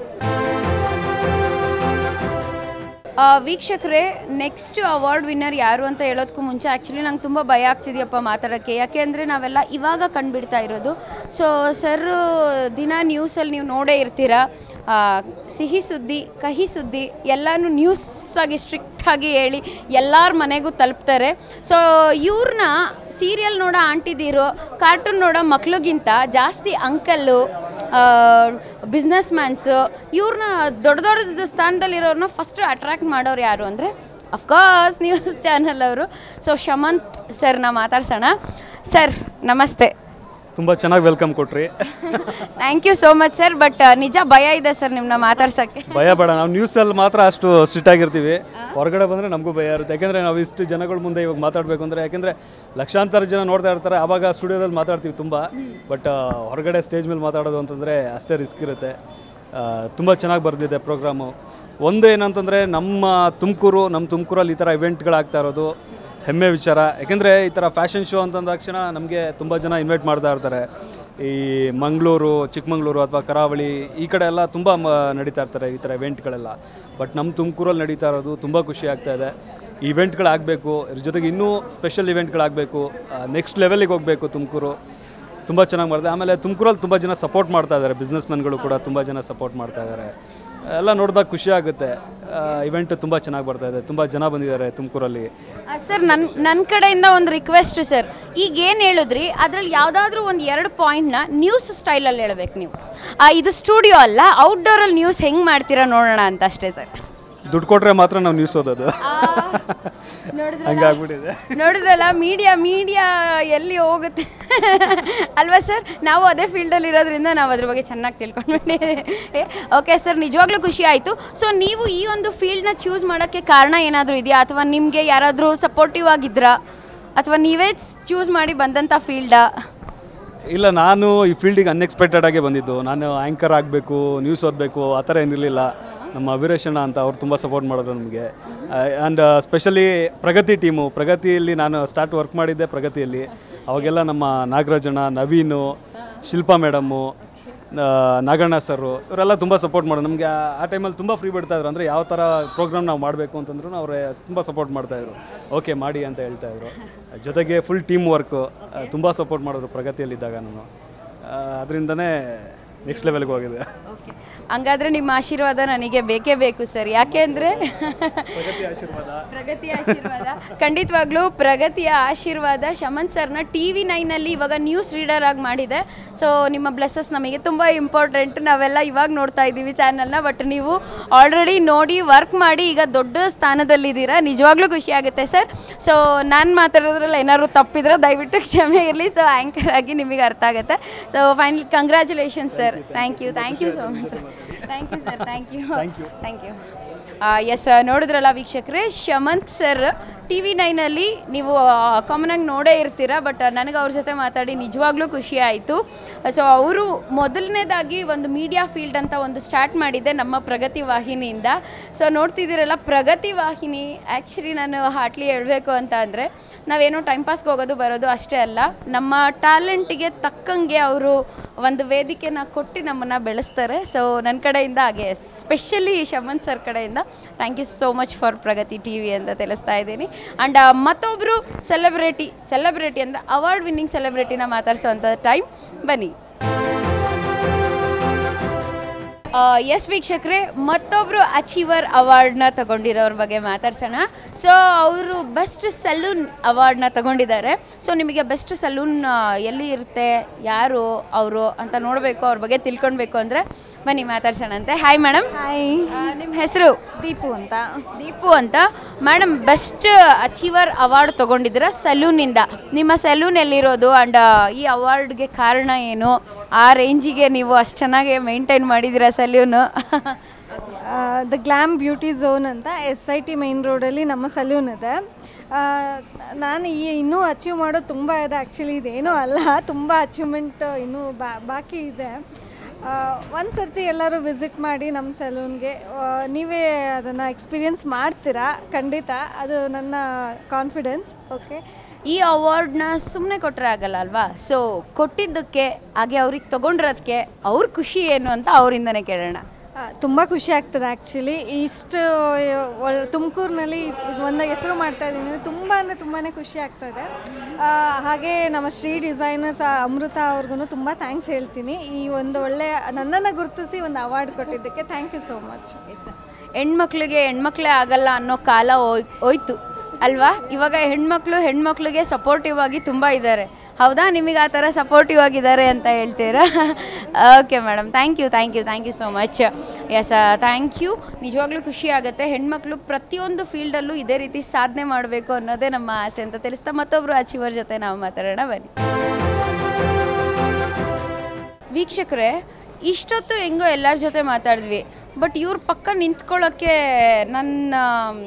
ಆ, ವೀಕ್ಷಕರೇ ನೆಕ್ಸ್ಟ್ ಅವಾರ್ಡ್ ವಿನ್ನರ್ ಯಾರು ಅಂತ ಹೇಳೋದಕ್ಕೂ ಮುಂಚೆ ಆ್ಯಕ್ಚುಲಿ ನಂಗೆ ತುಂಬ ಭಯ ಆಗ್ತಿದೆಯಪ್ಪ ಮಾತಾಡೋಕ್ಕೆ ಯಾಕೆ ಅಂದರೆ ನಾವೆಲ್ಲ ಇವಾಗ ಕಂಡುಬಿಡ್ತಾ ಇರೋದು ಸೊ ಸರ್ ದಿನ ನ್ಯೂಸಲ್ಲಿ ನೀವು ನೋಡೇ ಇರ್ತೀರಾ ಆ, ಸಿಹಿ ಸುದ್ದಿ ಕಹಿ ಸುದ್ದಿ ಎಲ್ಲನೂ ನ್ಯೂಸ್ ಆಗಿ ಸ್ಟ್ರಿಕ್ಟ್ ಆಗಿ ಹೇಳಿ ಎಲ್ಲರ ಮನೆಗೂ ತಲುಪ್ತಾರೆ ಸೊ ಇವ್ರನ್ನ ಸೀರಿಯಲ್ ನೋಡೋ ಆಂಟಿದಿರು ಕಾರ್ಟೂನ್ ನೋಡೋ ಮಕ್ಳಿಗಿಂತ ಜಾಸ್ತಿ ಅಂಕಲ್ಲು ಬಿಸ್ನೆಸ್ ಮ್ಯಾನ್ಸು ಇವ್ರನ್ನ ದೊಡ್ಡ ದೊಡ್ಡ ಸ್ಥಾನದಲ್ಲಿರೋರನ್ನ ಫಸ್ಟ್ ಅಟ್ರಾಕ್ಟ್ ಮಾಡೋರು ಯಾರು ಅಂದರೆ ಅಫ್ಕೋರ್ಸ್ ನ್ಯೂಸ್ ಚಾನಲ್ ಅವರು ಸೊ ಶಮಂತ್ ಸರ್ನ ಮಾತಾಡ್ಸೋಣ ಸರ್ ನಮಸ್ತೆ ತುಂಬ ಚೆನ್ನಾಗಿ ವೆಲ್ಕಮ್ ಕೊಟ್ರಿ thank you so much sir but ನಿಜ ಭಯ ಇದೆ ಸರ್ ನಿಮ್ಮನ್ನ ಮಾತಾಡ್ಸೋಕ್ಕೆ ಭಯ ಬೇಡ ನಾವು ನ್ಯೂಸಲ್ಲಿ ಮಾತ್ರ ಅಷ್ಟು ಸ್ಟ್ರಿಕ್ಟ್ ಆಗಿರ್ತೀವಿ ಹೊರಗಡೆ ಬಂದರೆ ನಮಗೂ ಭಯ ಇರುತ್ತೆ ಯಾಕೆಂದರೆ ನಾವು ಇಷ್ಟು ಜನಗಳ ಮುಂದೆ ಇವಾಗ ಮಾತಾಡಬೇಕು ಅಂದರೆ ಯಾಕೆಂದರೆ ಲಕ್ಷಾಂತರ ಜನ ನೋಡ್ತಾ ಇರ್ತಾರೆ ಆವಾಗ ಸ್ಟುಡಿಯೋದಲ್ಲಿ ಮಾತಾಡ್ತೀವಿ ತುಂಬ ಬಟ್ ಹೊರಗಡೆ ಸ್ಟೇಜ್ ಮೇಲೆ ಮಾತಾಡೋದು ಅಂತಂದರೆ ಅಷ್ಟೇ ರಿಸ್ಕ್ ಇರುತ್ತೆ ತುಂಬ ಚೆನ್ನಾಗಿ ಬರೆದಿದೆ ಪ್ರೋಗ್ರಾಮು ಒಂದು ಏನಂತಂದರೆ ನಮ್ಮ ತುಮಕೂರು ನಮ್ಮ ತುಮಕೂರಲ್ಲಿ ಈ ಥರ ಇವೆಂಟ್ಗಳಾಗ್ತಾ ಇರೋದು ಹೆಮ್ಮೆ ವಿಚಾರ ಯಾಕೆಂದರೆ ಈ ಥರ ಫ್ಯಾಷನ್ ಶೋ ಅಂತಂದ ತಕ್ಷಣ ನಮಗೆ ತುಂಬ ಜನ ಇನ್ವೈಟ್ ಮಾಡ್ತಾ ಇರ್ತಾರೆ ಈ ಮಂಗಳೂರು ಚಿಕ್ಕಮಂಗ್ಳೂರು ಅಥವಾ ಕರಾವಳಿ ಈ ಕಡೆ ಎಲ್ಲ ತುಂಬ ಮ ನಡೀತಾ ಇರ್ತಾರೆ ಈ ಥರ ಇವೆಂಟ್ಗಳೆಲ್ಲ ಬಟ್ ನಮ್ಮ ತುಮಕೂರಲ್ಲಿ ನಡೀತಾ ಇರೋದು ತುಂಬ ಖುಷಿ ಆಗ್ತಾ ಇದೆ ಇವೆಂಟ್ಗಳಾಗಬೇಕು ಇದ್ರ ಜೊತೆಗೆ ಇನ್ನೂ ಸ್ಪೆಷಲ್ ಇವೆಂಟ್ಗಳಾಗಬೇಕು ನೆಕ್ಸ್ಟ್ ಲೆವೆಲಿಗೆ ಹೋಗಬೇಕು ತುಮಕೂರು ತುಂಬ ಚೆನ್ನಾಗಿ ಮಾಡಿದೆ ಆಮೇಲೆ ತುಮಕೂರಲ್ಲಿ ತುಂಬ ಜನ ಸಪೋರ್ಟ್ ಮಾಡ್ತಾ ಇದ್ದಾರೆ ಬಿಸ್ನೆಸ್ ಮೆನ್ಗಳು ಕೂಡ ತುಂಬ ಜನ ಸಪೋರ್ಟ್ ಮಾಡ್ತಾ ಇದ್ದಾರೆ ಎಲ್ಲ ನೋಡಿದಾಗ ಖುಷಿ ಆಗುತ್ತೆ ಇವೆಂಟ್ ತುಂಬ ಚೆನ್ನಾಗಿ ಬರ್ತಾ ಇದೆ ತುಂಬ ಜನ ಬಂದಿದ್ದಾರೆ ತುಮಕೂರಲ್ಲಿ ಸರ್ ನನ್ನ ನನ್ನ ಕಡೆಯಿಂದ ಒಂದು ರಿಕ್ವೆಸ್ಟ್ ಸರ್ ಈಗ ಏನು ಹೇಳಿದ್ರಿ ಅದರಲ್ಲಿ ಯಾವುದಾದ್ರೂ ಒಂದು ಎರಡು ಪಾಯಿಂಟ್ನ ನ್ಯೂಸ್ ಸ್ಟೈಲಲ್ಲಿ ಹೇಳ್ಬೇಕು ನೀವು ಆ, ಇದು ಸ್ಟುಡಿಯೋ ಅಲ್ಲ ಔಟ್ಡೋರಲ್ಲಿ ನ್ಯೂಸ್ ಹೆಂಗೆ ಮಾಡ್ತೀರಾ ನೋಡೋಣ ಅಂತ ಅಷ್ಟೇ ಸರ್ ದುಡ್ಡು ಕೊಟ್ಟರೆ ಮಾತ್ರ ನಾವು ನ್ಯೂಸ್ ಓದೋದು ಹಂಗಾಗ್ಬಿಟ್ಟಿದೆ ನೋಡಿದ್ರಲ್ಲ ಮೀಡಿಯಾ ಮೀಡಿಯಾ ಎಲ್ಲಿ ಹೋಗುತ್ತೆ ಅಲ್ವಾ ಸರ್ ನಾವು ಅದೇ ಫೀಲ್ಡಲ್ಲಿ ಇರೋದ್ರಿಂದ ನಾವು ಅದ್ರ ಬಗ್ಗೆ ಚೆನ್ನಾಗಿ ತಿಳ್ಕೊಂಡ್ಬಿಟ್ಟಿದ್ದೀವಿ ಓಕೆ ಸರ್ ನಿಜವಾಗ್ಲೂ ಖುಷಿ ಆಯಿತು ಸೊ ನೀವು ಈ ಒಂದು ಫೀಲ್ಡ್ನ ಚೂಸ್ ಮಾಡೋಕ್ಕೆ ಕಾರಣ ಏನಾದರೂ ಇದೆಯಾ ಅಥವಾ ನಿಮಗೆ ಯಾರಾದರೂ ಸಪೋರ್ಟಿವ್ ಆಗಿದ್ರಾ ಅಥವಾ ನೀವೇ ಚೂಸ್ ಮಾಡಿ ಬಂದಂಥ ಫೀಲ್ಡಾ ಇಲ್ಲ ನಾನು ಈ ಫೀಲ್ಡಿಗೆ ಅನ್ಎಕ್ಸ್ಪೆಕ್ಟೆಡ್ ಆಗಿ ಬಂದಿದ್ದು ನಾನು ಆ್ಯಂಕರ್ ಆಗಬೇಕು ನ್ಯೂಸ್ ಓದಬೇಕು ಆ ಥರ ಏನಿರಲಿಲ್ಲ ನಮ್ಮ ಅಭಿರೇಷಣ ಅಂತ ಅವ್ರು ತುಂಬ ಸಪೋರ್ಟ್ ಮಾಡಿದ್ರು ನಮಗೆ ಆ್ಯಂಡ್ ಸ್ಪೆಷಲಿ ಪ್ರಗತಿ ಟೀಮು ಪ್ರಗತಿಯಲ್ಲಿ ನಾನು ಸ್ಟಾರ್ಟ್ ವರ್ಕ್ ಮಾಡಿದ್ದೆ ಪ್ರಗತಿಯಲ್ಲಿ ಅವಾಗೆಲ್ಲ ನಮ್ಮ ನಾಗರಾಜಣ್ಣ ನವೀನು ಶಿಲ್ಪಾ ಮೇಡಮ್ಮು ನಾಗಣ್ಣ ಸರು ಇವರೆಲ್ಲ ತುಂಬ ಸಪೋರ್ಟ್ ಮಾಡೋದು ನಮಗೆ ಆ ಟೈಮಲ್ಲಿ ತುಂಬ ಫ್ರೀ ಬಿಡ್ತಾಯಿದ್ರು ಅಂದರೆ ಯಾವ ಥರ ಪ್ರೋಗ್ರಾಮ್ ನಾವು ಮಾಡಬೇಕು ಅಂತಂದ್ರು ಅವರೇ ತುಂಬ ಸಪೋರ್ಟ್ ಮಾಡ್ತಾಯಿದ್ರು ಓಕೆ ಮಾಡಿ ಅಂತ ಹೇಳ್ತಾಯಿದ್ರು ಜೊತೆಗೆ ಫುಲ್ ಟೀಮ್ ವರ್ಕು ತುಂಬ ಸಪೋರ್ಟ್ ಮಾಡಿದ್ರು ಪ್ರಗತಿಯಲ್ಲಿದ್ದಾಗ ನಾನು ಅದರಿಂದನೇ ನೆಕ್ಸ್ಟ್ ಲೆವೆಲ್ಗೆ ಹೋಗಿದೆ ಹಂಗಾದ್ರೆ ನಿಮ್ಮ ಆಶೀರ್ವಾದ ನನಗೆ ಬೇಕೇ ಬೇಕು ಸರ್ ಯಾಕೆ ಅಂದರೆ ಪ್ರಗತಿಯ ಆಶೀರ್ವಾದ ಖಂಡಿತವಾಗ್ಲೂ ಪ್ರಗತಿಯ ಆಶೀರ್ವಾದ ಶಮನ್ ಸರ್ನ ಟಿ ವಿ ನೈನಲ್ಲಿ ಇವಾಗ ನ್ಯೂಸ್ ರೀಡರ್ ಆಗಿ ಮಾಡಿದೆ ಸೊ ನಿಮ್ಮ ಬ್ಲೆಸ್ಸಸ್ ನಮಗೆ ತುಂಬ ಇಂಪಾರ್ಟೆಂಟ್ ನಾವೆಲ್ಲ ಇವಾಗ ನೋಡ್ತಾ ಇದ್ದೀವಿ ಚಾನಲ್ನ ಬಟ್ ನೀವು ಆಲ್ರೆಡಿ ನೋಡಿ ವರ್ಕ್ ಮಾಡಿ ಈಗ ದೊಡ್ಡ ಸ್ಥಾನದಲ್ಲಿದ್ದೀರಾ ನಿಜವಾಗ್ಲೂ ಖುಷಿ ಆಗುತ್ತೆ ಸರ್ ಸೊ ನಾನು ಮಾತಾಡೋದ್ರಲ್ಲಿ ಏನಾದ್ರು ತಪ್ಪಿದ್ರೆ ದಯವಿಟ್ಟು ಕ್ಷಮೆ ಇರಲಿ ಸೊ ಆ್ಯಂಕರ್ ಆಗಿ ನಿಮಗೆ ಅರ್ಥ ಆಗುತ್ತೆ so final congratulations sir thank you thank you so much sir thank you sir thank you thank you yes ನೋಡಿದ್ರಲ್ಲ ವೀಕ್ಷಕರೇ ಶಮಂತ್ ಸರ್ ಟಿ ವಿ ನೈನಲ್ಲಿ ನೀವು ಕಾಮನ್ ಆಗಿ ನೋಡೇ ಇರ್ತೀರ ಬಟ್ ನನಗೆ ಅವ್ರ ಜೊತೆ ಮಾತಾಡಿ ನಿಜವಾಗ್ಲೂ ಖುಷಿ ಆಯಿತು ಸೊ ಅವರು ಮೊದಲನೇದಾಗಿ ಒಂದು ಮೀಡಿಯಾ ಫೀಲ್ಡ್ ಅಂತ ಒಂದು ಸ್ಟಾರ್ಟ್ ಮಾಡಿದ್ದೆ ನಮ್ಮ ಪ್ರಗತಿ ವಾಹಿನಿಯಿಂದ ಸೊ ನೋಡ್ತಿದ್ದೀರಲ್ಲ ಪ್ರಗತಿ ವಾಹಿನಿ ಆ್ಯಕ್ಚುಲಿ ನಾನು ಹಾಟ್ಲಿ ಹೇಳಬೇಕು ಅಂತ ಅಂದರೆ ನಾವೇನೋ ಟೈಮ್ ಪಾಸ್ಗೆ ಹೋಗೋದು ಬರೋದು ಅಷ್ಟೇ ಅಲ್ಲ ನಮ್ಮ ಟ್ಯಾಲೆಂಟಿಗೆ ತಕ್ಕಂಗೆ ಅವರು ಒಂದು ವೇದಿಕೆನ ಕೊಟ್ಟು ನಮ್ಮನ್ನು ಬೆಳೆಸ್ತಾರೆ ಸೊ ನನ್ನ ಕಡೆಯಿಂದ ಹಾಗೆ ಸ್ಪೆಷಲಿ ಶಮನ್ ಸರ್ ಕಡೆಯಿಂದ thank you so much for Pragati T V ಅಂತ ತಿಳಿಸ್ತಾ ಇದ್ದೀನಿ ಆ್ಯಂಡ್ ಮತ್ತೊಬ್ಬರು ಸೆಲೆಬ್ರಿಟಿ ಸೆಲೆಬ್ರಿಟಿ ಅಂದರೆ ಅವಾರ್ಡ್ ವಿನ್ನಿಂಗ್ ಸೆಲೆಬ್ರಿಟಿನ ಮಾತಾಡ್ಸೋವಂಥ ಟೈಮ್ ಬನ್ನಿ ಎಸ್ ವೀಕ್ಷಕರೇ ಮತ್ತೊಬ್ಬರು ಅಚೀವರ್ ಅವಾರ್ಡ್ನ ತಗೊಂಡಿರೋರ ಬಗ್ಗೆ ಮಾತಾಡ್ಸೋಣ ಸೊ ಅವರು ಬೆಸ್ಟ್ ಸಲೂನ್ ಅವಾರ್ಡ್ನ ತಗೊಂಡಿದ್ದಾರೆ ಸೊ ನಿಮಗೆ ಬೆಸ್ಟ್ ಸಲೂನ್ ಎಲ್ಲಿ ಇರುತ್ತೆ ಯಾರು ಅವರು ಅಂತ ನೋಡಬೇಕು ಅವ್ರ ಬಗ್ಗೆ ತಿಳ್ಕೊಳ್ಬೇಕು ಅಂದರೆ ಬನ್ನಿ ಮಾತಾಡ್ಸೋಣಂತೆ ಹಾಯ್ ಮೇಡಮ್ ಹಾಯ್ ನಿಮ್ಮ ಹೆಸರು ದೀಪು ಅಂತ ದೀಪು ಅಂತ ಮೇಡಮ್ ಬೆಸ್ಟ್ ಅಚೀವರ್ ಅವಾರ್ಡ್ ತಗೊಂಡಿದ್ದೀರಾ ಸಲೂನಿಂದ ನಿಮ್ಮ ಸಲೂನ್ ಎಲ್ಲಿರೋದು ಆ್ಯಂಡ್ ಈ ಅವಾರ್ಡ್ಗೆ ಕಾರಣ ಏನು ಆ ರೇಂಜಿಗೆ ನೀವು ಅಷ್ಟು ಚೆನ್ನಾಗಿ ಮೇಂಟೈನ್ ಮಾಡಿದ್ದೀರಾ salon the glam beauty zone ಅಂತ ಎಸ್ ಐ ಟಿ ಮೈನ್ ರೋಡಲ್ಲಿ ನಮ್ಮ ಸಲೂನ್ ಇದೆ ಆ, ನಾನು ಈ ಇನ್ನೂ ಅಚೀವ್ ಮಾಡೋದು ತುಂಬ ಇದೆ ಆ್ಯಕ್ಚುಲಿ ಇದೇನೂ ಅಲ್ಲ ತುಂಬ ಅಚೀವ್ಮೆಂಟ್ ಇನ್ನೂ ಬಾ ಬಾಕಿ ಇದೆ ಒಂದು ಸರ್ತಿ ಎಲ್ಲರೂ ವಿಸಿಟ್ ಮಾಡಿ ನಮ್ಮ ಸಲೂನ್ಗೆ ನೀವೇ ಅದನ್ನು ಎಕ್ಸ್ಪೀರಿಯನ್ಸ್ ಮಾಡ್ತೀರಾ ಖಂಡಿತ ಅದು ನನ್ನ ಕಾನ್ಫಿಡೆನ್ಸ್ ಓಕೆ ಈ ಅವಾರ್ಡ್ನ ಸುಮ್ಮನೆ ಕೊಟ್ಟರೆ ಆಗಲ್ಲ ಅಲ್ವಾ ಸೊ ಕೊಟ್ಟಿದ್ದಕ್ಕೆ ಹಾಗೆ ಅವ್ರಿಗೆ ತಗೊಂಡಿರೋದಕ್ಕೆ ಅವ್ರ ಖುಷಿ ಏನು ಅಂತ ಅವರಿಂದನೇ ಕೇಳೋಣ ತುಂಬ ಖುಷಿ ಆಗ್ತದೆ ಆ್ಯಕ್ಚುಲಿ ಇಷ್ಟು ಒಳ್ಳೆ ತುಮಕೂರಿನಲ್ಲಿ ಒಂದು ಹೆಸರು ಮಾಡ್ತಾ ಇದ್ದೀನಿ ತುಂಬ ಅಂದರೆ ತುಂಬಾ ಖುಷಿ ಆಗ್ತದೆ ಆ, ಹಾಗೆ ನಮ್ಮ ಶ್ರೀ ಡಿಸೈನರ್ಸ್ ಅಮೃತ ಅವ್ರಿಗೂ ತುಂಬ ಥ್ಯಾಂಕ್ಸ್ ಹೇಳ್ತೀನಿ ಈ ಒಂದು ಒಳ್ಳೆ ನನ್ನನ್ನು ಗುರುತಿಸಿ ಒಂದು ಅವಾರ್ಡ್ ಕೊಟ್ಟಿದ್ದಕ್ಕೆ ಥ್ಯಾಂಕ್ ಯು ಸೋ ಮಚ್ ಹೆಣ್ಮಕ್ಳಿಗೆ ಹೆಣ್ಮಕ್ಳೇ ಆಗಲ್ಲ ಅನ್ನೋ ಕಾಲ ಹೋಯ್ ಹೋಯ್ತು ಅಲ್ವಾ ಇವಾಗ ಹೆಣ್ಮಕ್ಳು ಹೆಣ್ಮಕ್ಳಿಗೆ ಸಪೋರ್ಟಿವ್ ಆಗಿ ತುಂಬ ಇದ್ದಾರೆ ಹೌದಾ ನಿಮಗೆ ಆ ಥರ ಸಪೋರ್ಟಿವ್ ಆಗಿದ್ದಾರೆ ಅಂತ ಹೇಳ್ತೀರಾ okay madam thank you thank you thank you so much yes thank you ನಿಜವಾಗ್ಲೂ ಖುಷಿ ಆಗುತ್ತೆ ಹೆಣ್ಮಕ್ಳು ಪ್ರತಿಯೊಂದು ಫೀಲ್ಡಲ್ಲೂ ಇದೇ ರೀತಿ ಸಾಧನೆ ಮಾಡಬೇಕು ಅನ್ನೋದೇ ನಮ್ಮ ಆಸೆ ಅಂತ ತಿಳಿಸ್ತಾ ಮತ್ತೊಬ್ಬರು ಅಚೀವರ್ ಜೊತೆ ನಾವು ಮಾತಾಡೋಣ ಬನ್ನಿ ವೀಕ್ಷಕರೇ ಇಷ್ಟೊತ್ತು ಹೆಂಗೋ ಎಲ್ಲರ ಜೊತೆ ಮಾತಾಡಿದ್ವಿ ಬಟ್ ಇವ್ರ ಪಕ್ಕ ನಿಂತ್ಕೊಳ್ಳೋಕ್ಕೆ ನನ್ನ ಮ್,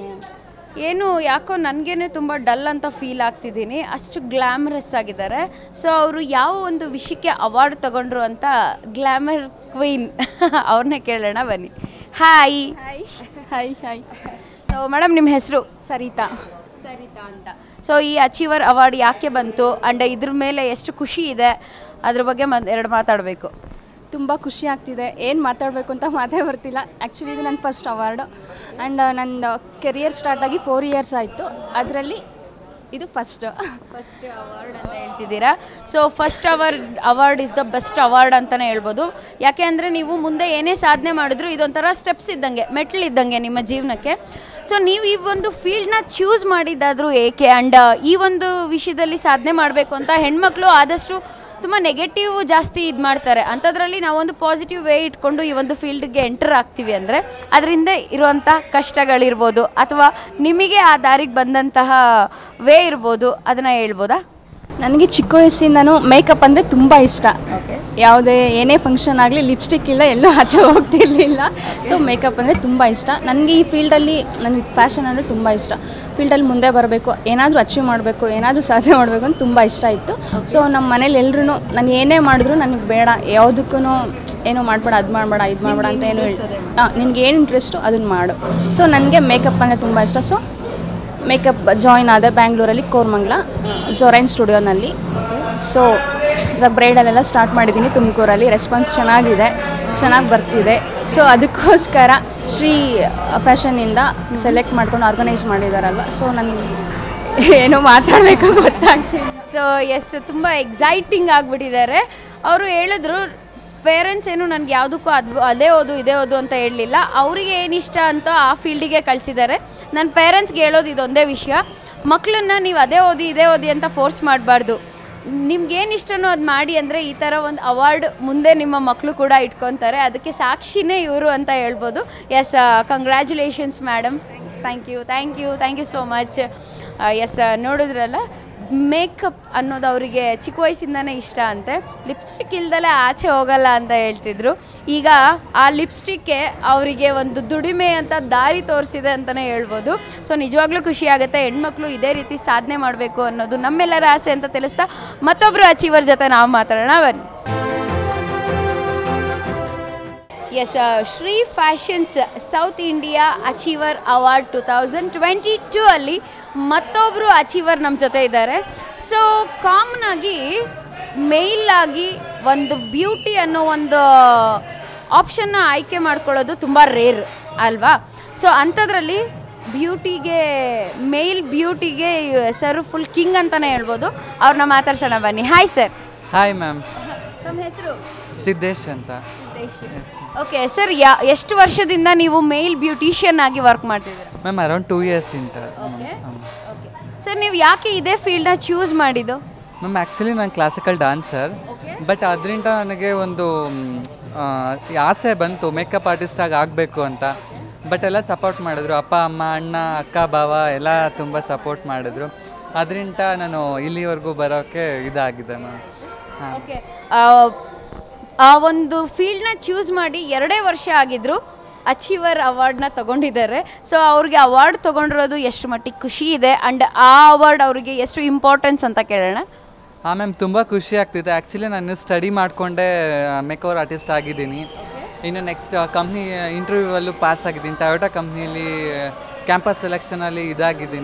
ಏನು ಯಾಕೋ ನನಗೇನೆ ತುಂಬ ಡಲ್ ಅಂತ ಫೀಲ್ ಆಗ್ತಿದ್ದೀನಿ ಅಷ್ಟು ಗ್ಲ್ಯಾಮರಸ್ ಆಗಿದ್ದಾರೆ ಸೊ ಅವರು ಯಾವ ಒಂದು ವಿಷಯಕ್ಕೆ ಅವಾರ್ಡ್ ತಗೊಂಡ್ರು ಅಂತ ಗ್ಲ್ಯಾಮರ್ ಕ್ವೀನ್ ಅವ್ರನ್ನೇ ಕೇಳೋಣ ಬನ್ನಿ hi hi hi hi so madam ನಿಮ್ಮ ಹೆಸರು ಸರಿತಾ ಸರಿತಾ ಅಂತ ಸೊ ಈ ಅಚೀವರ್ ಅವಾರ್ಡ್ ಯಾಕೆ ಬಂತು ಆ್ಯಂಡ್ ಇದ್ರ ಮೇಲೆ ಎಷ್ಟು ಖುಷಿ ಇದೆ ಅದ್ರ ಬಗ್ಗೆ ಒಂದು ಎರಡು ಮಾತಾಡಬೇಕು ತುಂಬ ಖುಷಿ ಆಗ್ತಿದೆ ಏನು ಮಾತಾಡಬೇಕು ಅಂತ ಮಾತೇ ಬರ್ತಿಲ್ಲ ಆ್ಯಕ್ಚುಲಿ ಇದು ನನ್ನ ಫಸ್ಟ್ ಅವಾರ್ಡು ಆ್ಯಂಡ್ ನನ್ನ ಕೆರಿಯರ್ ಸ್ಟಾರ್ಟ್ ಆಗಿ ಫೋರ್ ಇಯರ್ಸ್ ಆಯಿತು ಅದರಲ್ಲಿ ಇದು ಫಸ್ಟ್ ಫಸ್ಟ್ ಅವಾರ್ಡ್ ಅಂತ ಹೇಳ್ತಿದ್ದೀರಾ so first award award is the best award ಅಂತಲೇ ಹೇಳ್ಬೋದು ಯಾಕೆ ಅಂದರೆ ನೀವು ಮುಂದೆ ಏನೇ ಸಾಧನೆ ಮಾಡಿದ್ರು ಇದೊಂಥರ ಸ್ಟೆಪ್ಸ್ ಇದ್ದಂಗೆ ಮೆಟ್ಲ್ ಇದ್ದಂಗೆ ನಿಮ್ಮ ಜೀವನಕ್ಕೆ ಸೊ ನೀವು ಈ ಒಂದು ಫೀಲ್ಡ್ನ ಚೂಸ್ ಮಾಡಿದ್ದಾದರೂ ಏಕೆ ಆ್ಯಂಡ್ ಈ ಒಂದು ವಿಷಯದಲ್ಲಿ ಸಾಧನೆ ಮಾಡಬೇಕು ಅಂತ ಹೆಣ್ಮಕ್ಳು ಆದಷ್ಟು ತುಂಬ ನೆಗೆಟಿವ್ ಜಾಸ್ತಿ ಇದು ಮಾಡ್ತಾರೆ ಅಂಥದ್ರಲ್ಲಿ ನಾವೊಂದು ಪಾಸಿಟಿವ್ ವೇ ಇಟ್ಕೊಂಡು ಈ ಒಂದು ಫೀಲ್ಡ್ಗೆ ಎಂಟರ್ ಆಗ್ತೀವಿ ಅಂದರೆ ಅದರಿಂದ ಇರುವಂಥ ಕಷ್ಟಗಳಿರ್ಬೋದು ಅಥವಾ ನಿಮಗೆ ಆ ದಾರಿಗೆ ಬಂದಂತಹ ವೇ ಇರ್ಬೋದು ಅದನ್ನು ಹೇಳ್ಬೋದಾ ನನಗೆ ಚಿಕ್ಕ ವಯಸ್ಸಿಂದನೂ ಮೇಕಪ್ ಅಂದರೆ ತುಂಬ ಇಷ್ಟ ಯಾವುದೇ ಏನೇ ಫಂಕ್ಷನ್ ಆಗಲಿ ಲಿಪ್ಸ್ಟಿಕ್ ಇಲ್ಲ ಎಲ್ಲೂ ಆಚೆ ಹೋಗ್ತಿರ್ಲಿಲ್ಲ ಸೊ ಮೇಕಪ್ ಅಂದರೆ ತುಂಬ ಇಷ್ಟ ನನಗೆ ಈ ಫೀಲ್ಡಲ್ಲಿ ನನಗೆ ಫ್ಯಾಷನ್ ಅಂದರೆ ತುಂಬ ಇಷ್ಟ ಫೀಲ್ಡಲ್ಲಿ ಮುಂದೆ ಬರಬೇಕು ಏನಾದರೂ ಅಚೀವ್ ಮಾಡಬೇಕು ಏನಾದರೂ ಸಾಧನೆ ಮಾಡಬೇಕು ಅಂತ ತುಂಬ ಇಷ್ಟ ಇತ್ತು ಸೊ ನಮ್ಮ ಮನೇಲಿ ಎಲ್ಲರೂ ನಾನು ಏನೇ ಮಾಡಿದ್ರು ನನಗೆ ಬೇಡ ಯಾವುದಕ್ಕೂ ಏನೋ ಮಾಡಬೇಡ ಅದು ಮಾಡಬೇಡ ಇದು ಮಾಡಬೇಡ ಅಂತ ಏನು ಹೇಳ್ತಾರೆ ಹಾಂ ನಿನ್ಗೆ ಏನು ಇಂಟ್ರೆಸ್ಟು ಅದನ್ನು ಮಾಡು ಸೊ ನನಗೆ ಮೇಕಪ್ ಅಂದರೆ ತುಂಬ ಇಷ್ಟ ಸೊ ಮೇಕಪ್ ಜಾಯಿನ್ ಆದೆ ಬ್ಯಾಂಗ್ಳೂರಲ್ಲಿ ಕೋರ್ಮಂಗ್ಲ ಜೊರೈನ್ ಸ್ಟುಡಿಯೋನಲ್ಲಿ ಸೊ ಇವಾಗ ಬ್ರೈಡಲೆಲ್ಲ ಸ್ಟಾರ್ಟ್ ಮಾಡಿದ್ದೀನಿ ತುಮಕೂರಲ್ಲಿ ರೆಸ್ಪಾನ್ಸ್ ಚೆನ್ನಾಗಿದೆ ಚೆನ್ನಾಗಿ ಬರ್ತಿದೆ ಸೊ ಅದಕ್ಕೋಸ್ಕರ ಶ್ರೀ ಫ್ಯಾಷನಿಂದ ಸೆಲೆಕ್ಟ್ ಮಾಡ್ಕೊಂಡು ಆರ್ಗನೈಸ್ ಮಾಡಿದಾರಲ್ವ ಸೊ ನನಗೆ ಏನೋ ಮಾತಾಡಬೇಕು ಗೊತ್ತಾಗ್ತಿಲ್ಲ ಸೊ ಎಸ್ ತುಂಬ ಎಕ್ಸೈಟಿಂಗ್ ಆಗಿಬಿಟ್ಟಿದ್ದಾರೆ ಅವರು ಹೇಳಿದ್ರು ಪೇರೆಂಟ್ಸ್ ಏನು ನನಗೆ ಯಾವುದಕ್ಕೂ ಅದು ಅದೇ ಓದು ಇದೇ ಓದು ಅಂತ ಹೇಳಲಿಲ್ಲ ಅವರಿಗೆ ಏನು ಇಷ್ಟ ಅಂತ ಆ ಫೀಲ್ಡಿಗೆ ಕಳಿಸಿದ್ದಾರೆ ನನ್ನ ಪೇರೆಂಟ್ಸ್ಗೆ ಹೇಳೋದು ಇದೊಂದೇ ವಿಷಯ ಮಕ್ಕಳನ್ನ ನೀವು ಅದೇ ಓದಿ ಇದೇ ಓದಿ ಅಂತ ಫೋರ್ಸ್ ಮಾಡಬಾರ್ದು ನಿಮ್ಗೇನು ಇಷ್ಟನೋ ಅದು ಮಾಡಿ ಅಂದರೆ ಈ ಥರ ಒಂದು ಅವಾರ್ಡ್ ಮುಂದೆ ನಿಮ್ಮ ಮಕ್ಕಳು ಕೂಡ ಇಟ್ಕೊತಾರೆ ಅದಕ್ಕೆ ಸಾಕ್ಷಿನೇ ಇವರು ಅಂತ ಹೇಳ್ಬೋದು yes congratulations madam thank you thank you thank you so much yes ನೋಡಿದ್ರಲ್ಲ ಮೇಕಪ್ ಅನ್ನೋದು ಅವರಿಗೆ ಚಿಕ್ಕ ವಯಸ್ಸಿಂದನೇ ಇಷ್ಟ ಅಂತೆ ಲಿಪ್ಸ್ಟಿಕ್ ಇಲ್ದಲೆ ಆಚೆ ಹೋಗಲ್ಲ ಅಂತ ಹೇಳ್ತಿದ್ರು ಈಗ ಆ ಲಿಪ್ಸ್ಟಿಕ್ಗೆ ಅವರಿಗೆ ಒಂದು ದುಡಿಮೆ ಅಂತ ದಾರಿ ತೋರಿಸಿದೆ ಅಂತಲೇ ಹೇಳ್ಬೋದು ಸೊ ನಿಜವಾಗ್ಲೂ ಖುಷಿ ಆಗುತ್ತೆ ಹೆಣ್ಮಕ್ಳು ಇದೇ ರೀತಿ ಸಾಧನೆ ಮಾಡಬೇಕು ಅನ್ನೋದು ನಮ್ಮೆಲ್ಲರ ಆಸೆ ಅಂತ ತಿಳಿಸ್ತಾ ಮತ್ತೊಬ್ಬರು ಅಚೀವರ್ ಜೊತೆ ನಾವು ಮಾತಾಡೋಣ ಬನ್ನಿ yes Shri fashions south India achiever award two thousand twenty two ಅಲ್ಲಿ ಮತ್ತೊಬ್ಬರು ಅಚೀವರ್ ನಮ್ಮ ಜೊತೆ ಇದ್ದಾರೆ ಸೊ ಕಾಮನ್ ಆಗಿ ಮೇಲ್ ಆಗಿ ಒಂದು ಬ್ಯೂಟಿ ಅನ್ನೋ ಒಂದು ಆಪ್ಷನ್ನ ಆಯ್ಕೆ ಮಾಡ್ಕೊಳ್ಳೋದು ತುಂಬ ರೇರ್ ಅಲ್ವಾ ಸೊ ಅಂಥದ್ರಲ್ಲಿ ಬ್ಯೂಟಿಗೆ ಮೇಲ್ ಬ್ಯೂಟಿಗೆ ಸರ್ ಫುಲ್ ಕಿಂಗ್ ಅಂತಲೇ ಹೇಳ್ಬೋದು ಅವ್ರನ್ನ ಮಾತಾಡ್ಸೋಣ ಬನ್ನಿ ಹಾಯ್ ಸರ್ ಹಾಯ್ ಮ್ಯಾಮ್ ನಮ್ಮ ಹೆಸರು ಸಿದ್ದೇಶ್ ಅಂತ ಓಕೆ ಸರ್ ಯಾ ಎಷ್ಟು ವರ್ಷದಿಂದ ನೀವು ಮೇಲ್ ಬ್ಯೂಟಿಷಿಯನ್ ಆಗಿ ವರ್ಕ್ ಮಾಡ್ತಿದ್ದೀರಾ ಮ್ಯಾಮ್ ಅರೌಂಡ್ ಟೂ ಇಯರ್ಸ್ ಇಂಟ ಸರ್ ನೀವು ಯಾಕೆ ಇದೇ ಫೀಲ್ಡ್ನ ಚೂಸ್ ಮಾಡಿದ್ದು ಮ್ಯಾಮ್ ಆ್ಯಕ್ಚುಲಿ ನಾನು ಕ್ಲಾಸಿಕಲ್ ಡಾನ್ಸರ್ ಬಟ್ ಅದರಿಂದ ನನಗೆ ಒಂದು ಮ್, ಆ, ಈ ಆಸೆ ಬಂತು ಮೇಕಪ್ ಆರ್ಟಿಸ್ಟಾಗಿ ಆಗಬೇಕು ಅಂತ ಬಟ್ ಎಲ್ಲ ಸಪೋರ್ಟ್ ಮಾಡಿದ್ರು ಅಪ್ಪ ಅಮ್ಮ ಅಣ್ಣ ಅಕ್ಕ ಭಾವ ಎಲ್ಲ ತುಂಬ ಸಪೋರ್ಟ್ ಮಾಡಿದ್ರು ಅದರಿಂದ ನಾನು ಇಲ್ಲಿವರೆಗೂ ಬರೋಕ್ಕೆ ಇದಾಗಿದೆ ಮ್ಯಾಮ್ ಹಾಂ ಓಕೆ ಆ ಒಂದು ಫೀಲ್ಡ್ನ ಚೂಸ್ ಮಾಡಿ ಎರಡೇ ವರ್ಷ ಆಗಿದ್ರು ಅಚೀವರ್ ಅವಾರ್ಡ್ನ ತಗೊಂಡಿದ್ದಾರೆ ಸೊ ಅವ್ರಿಗೆ ಅವಾರ್ಡ್ ತಗೊಂಡಿರೋದು ಎಷ್ಟು ಮಟ್ಟಿಗೆ ಖುಷಿ ಇದೆ ಆ್ಯಂಡ್ ಆ ಅವಾರ್ಡ್ ಅವರಿಗೆ ಎಷ್ಟು ಇಂಪಾರ್ಟೆನ್ಸ್ ಅಂತ ಕೇಳೋಣ ಹಾಂ ಮ್ಯಾಮ್ ತುಂಬ ಖುಷಿ ಆಗ್ತಿದೆ ಆ್ಯಕ್ಚುಲಿ ನಾನು ಸ್ಟಡಿ ಮಾಡಿಕೊಂಡೇ ಮೇಕೋವರ್ ಆರ್ಟಿಸ್ಟ್ ಆಗಿದ್ದೀನಿ ಇನ್ನು ನೆಕ್ಸ್ಟ್ ಕಂಪ್ನಿ ಇಂಟರ್ವ್ಯೂವಲ್ಲೂ ಪಾಸ್ ಆಗಿದ್ದೀನಿ ಟೊಯೋಟಾ ಕಂಪ್ನಿಯಲ್ಲಿ ಕ್ಯಾಂಪಸ್ ಸೆಲೆಕ್ಷನಲ್ಲಿ ಇದಾಗಿದ್ದೀನಿ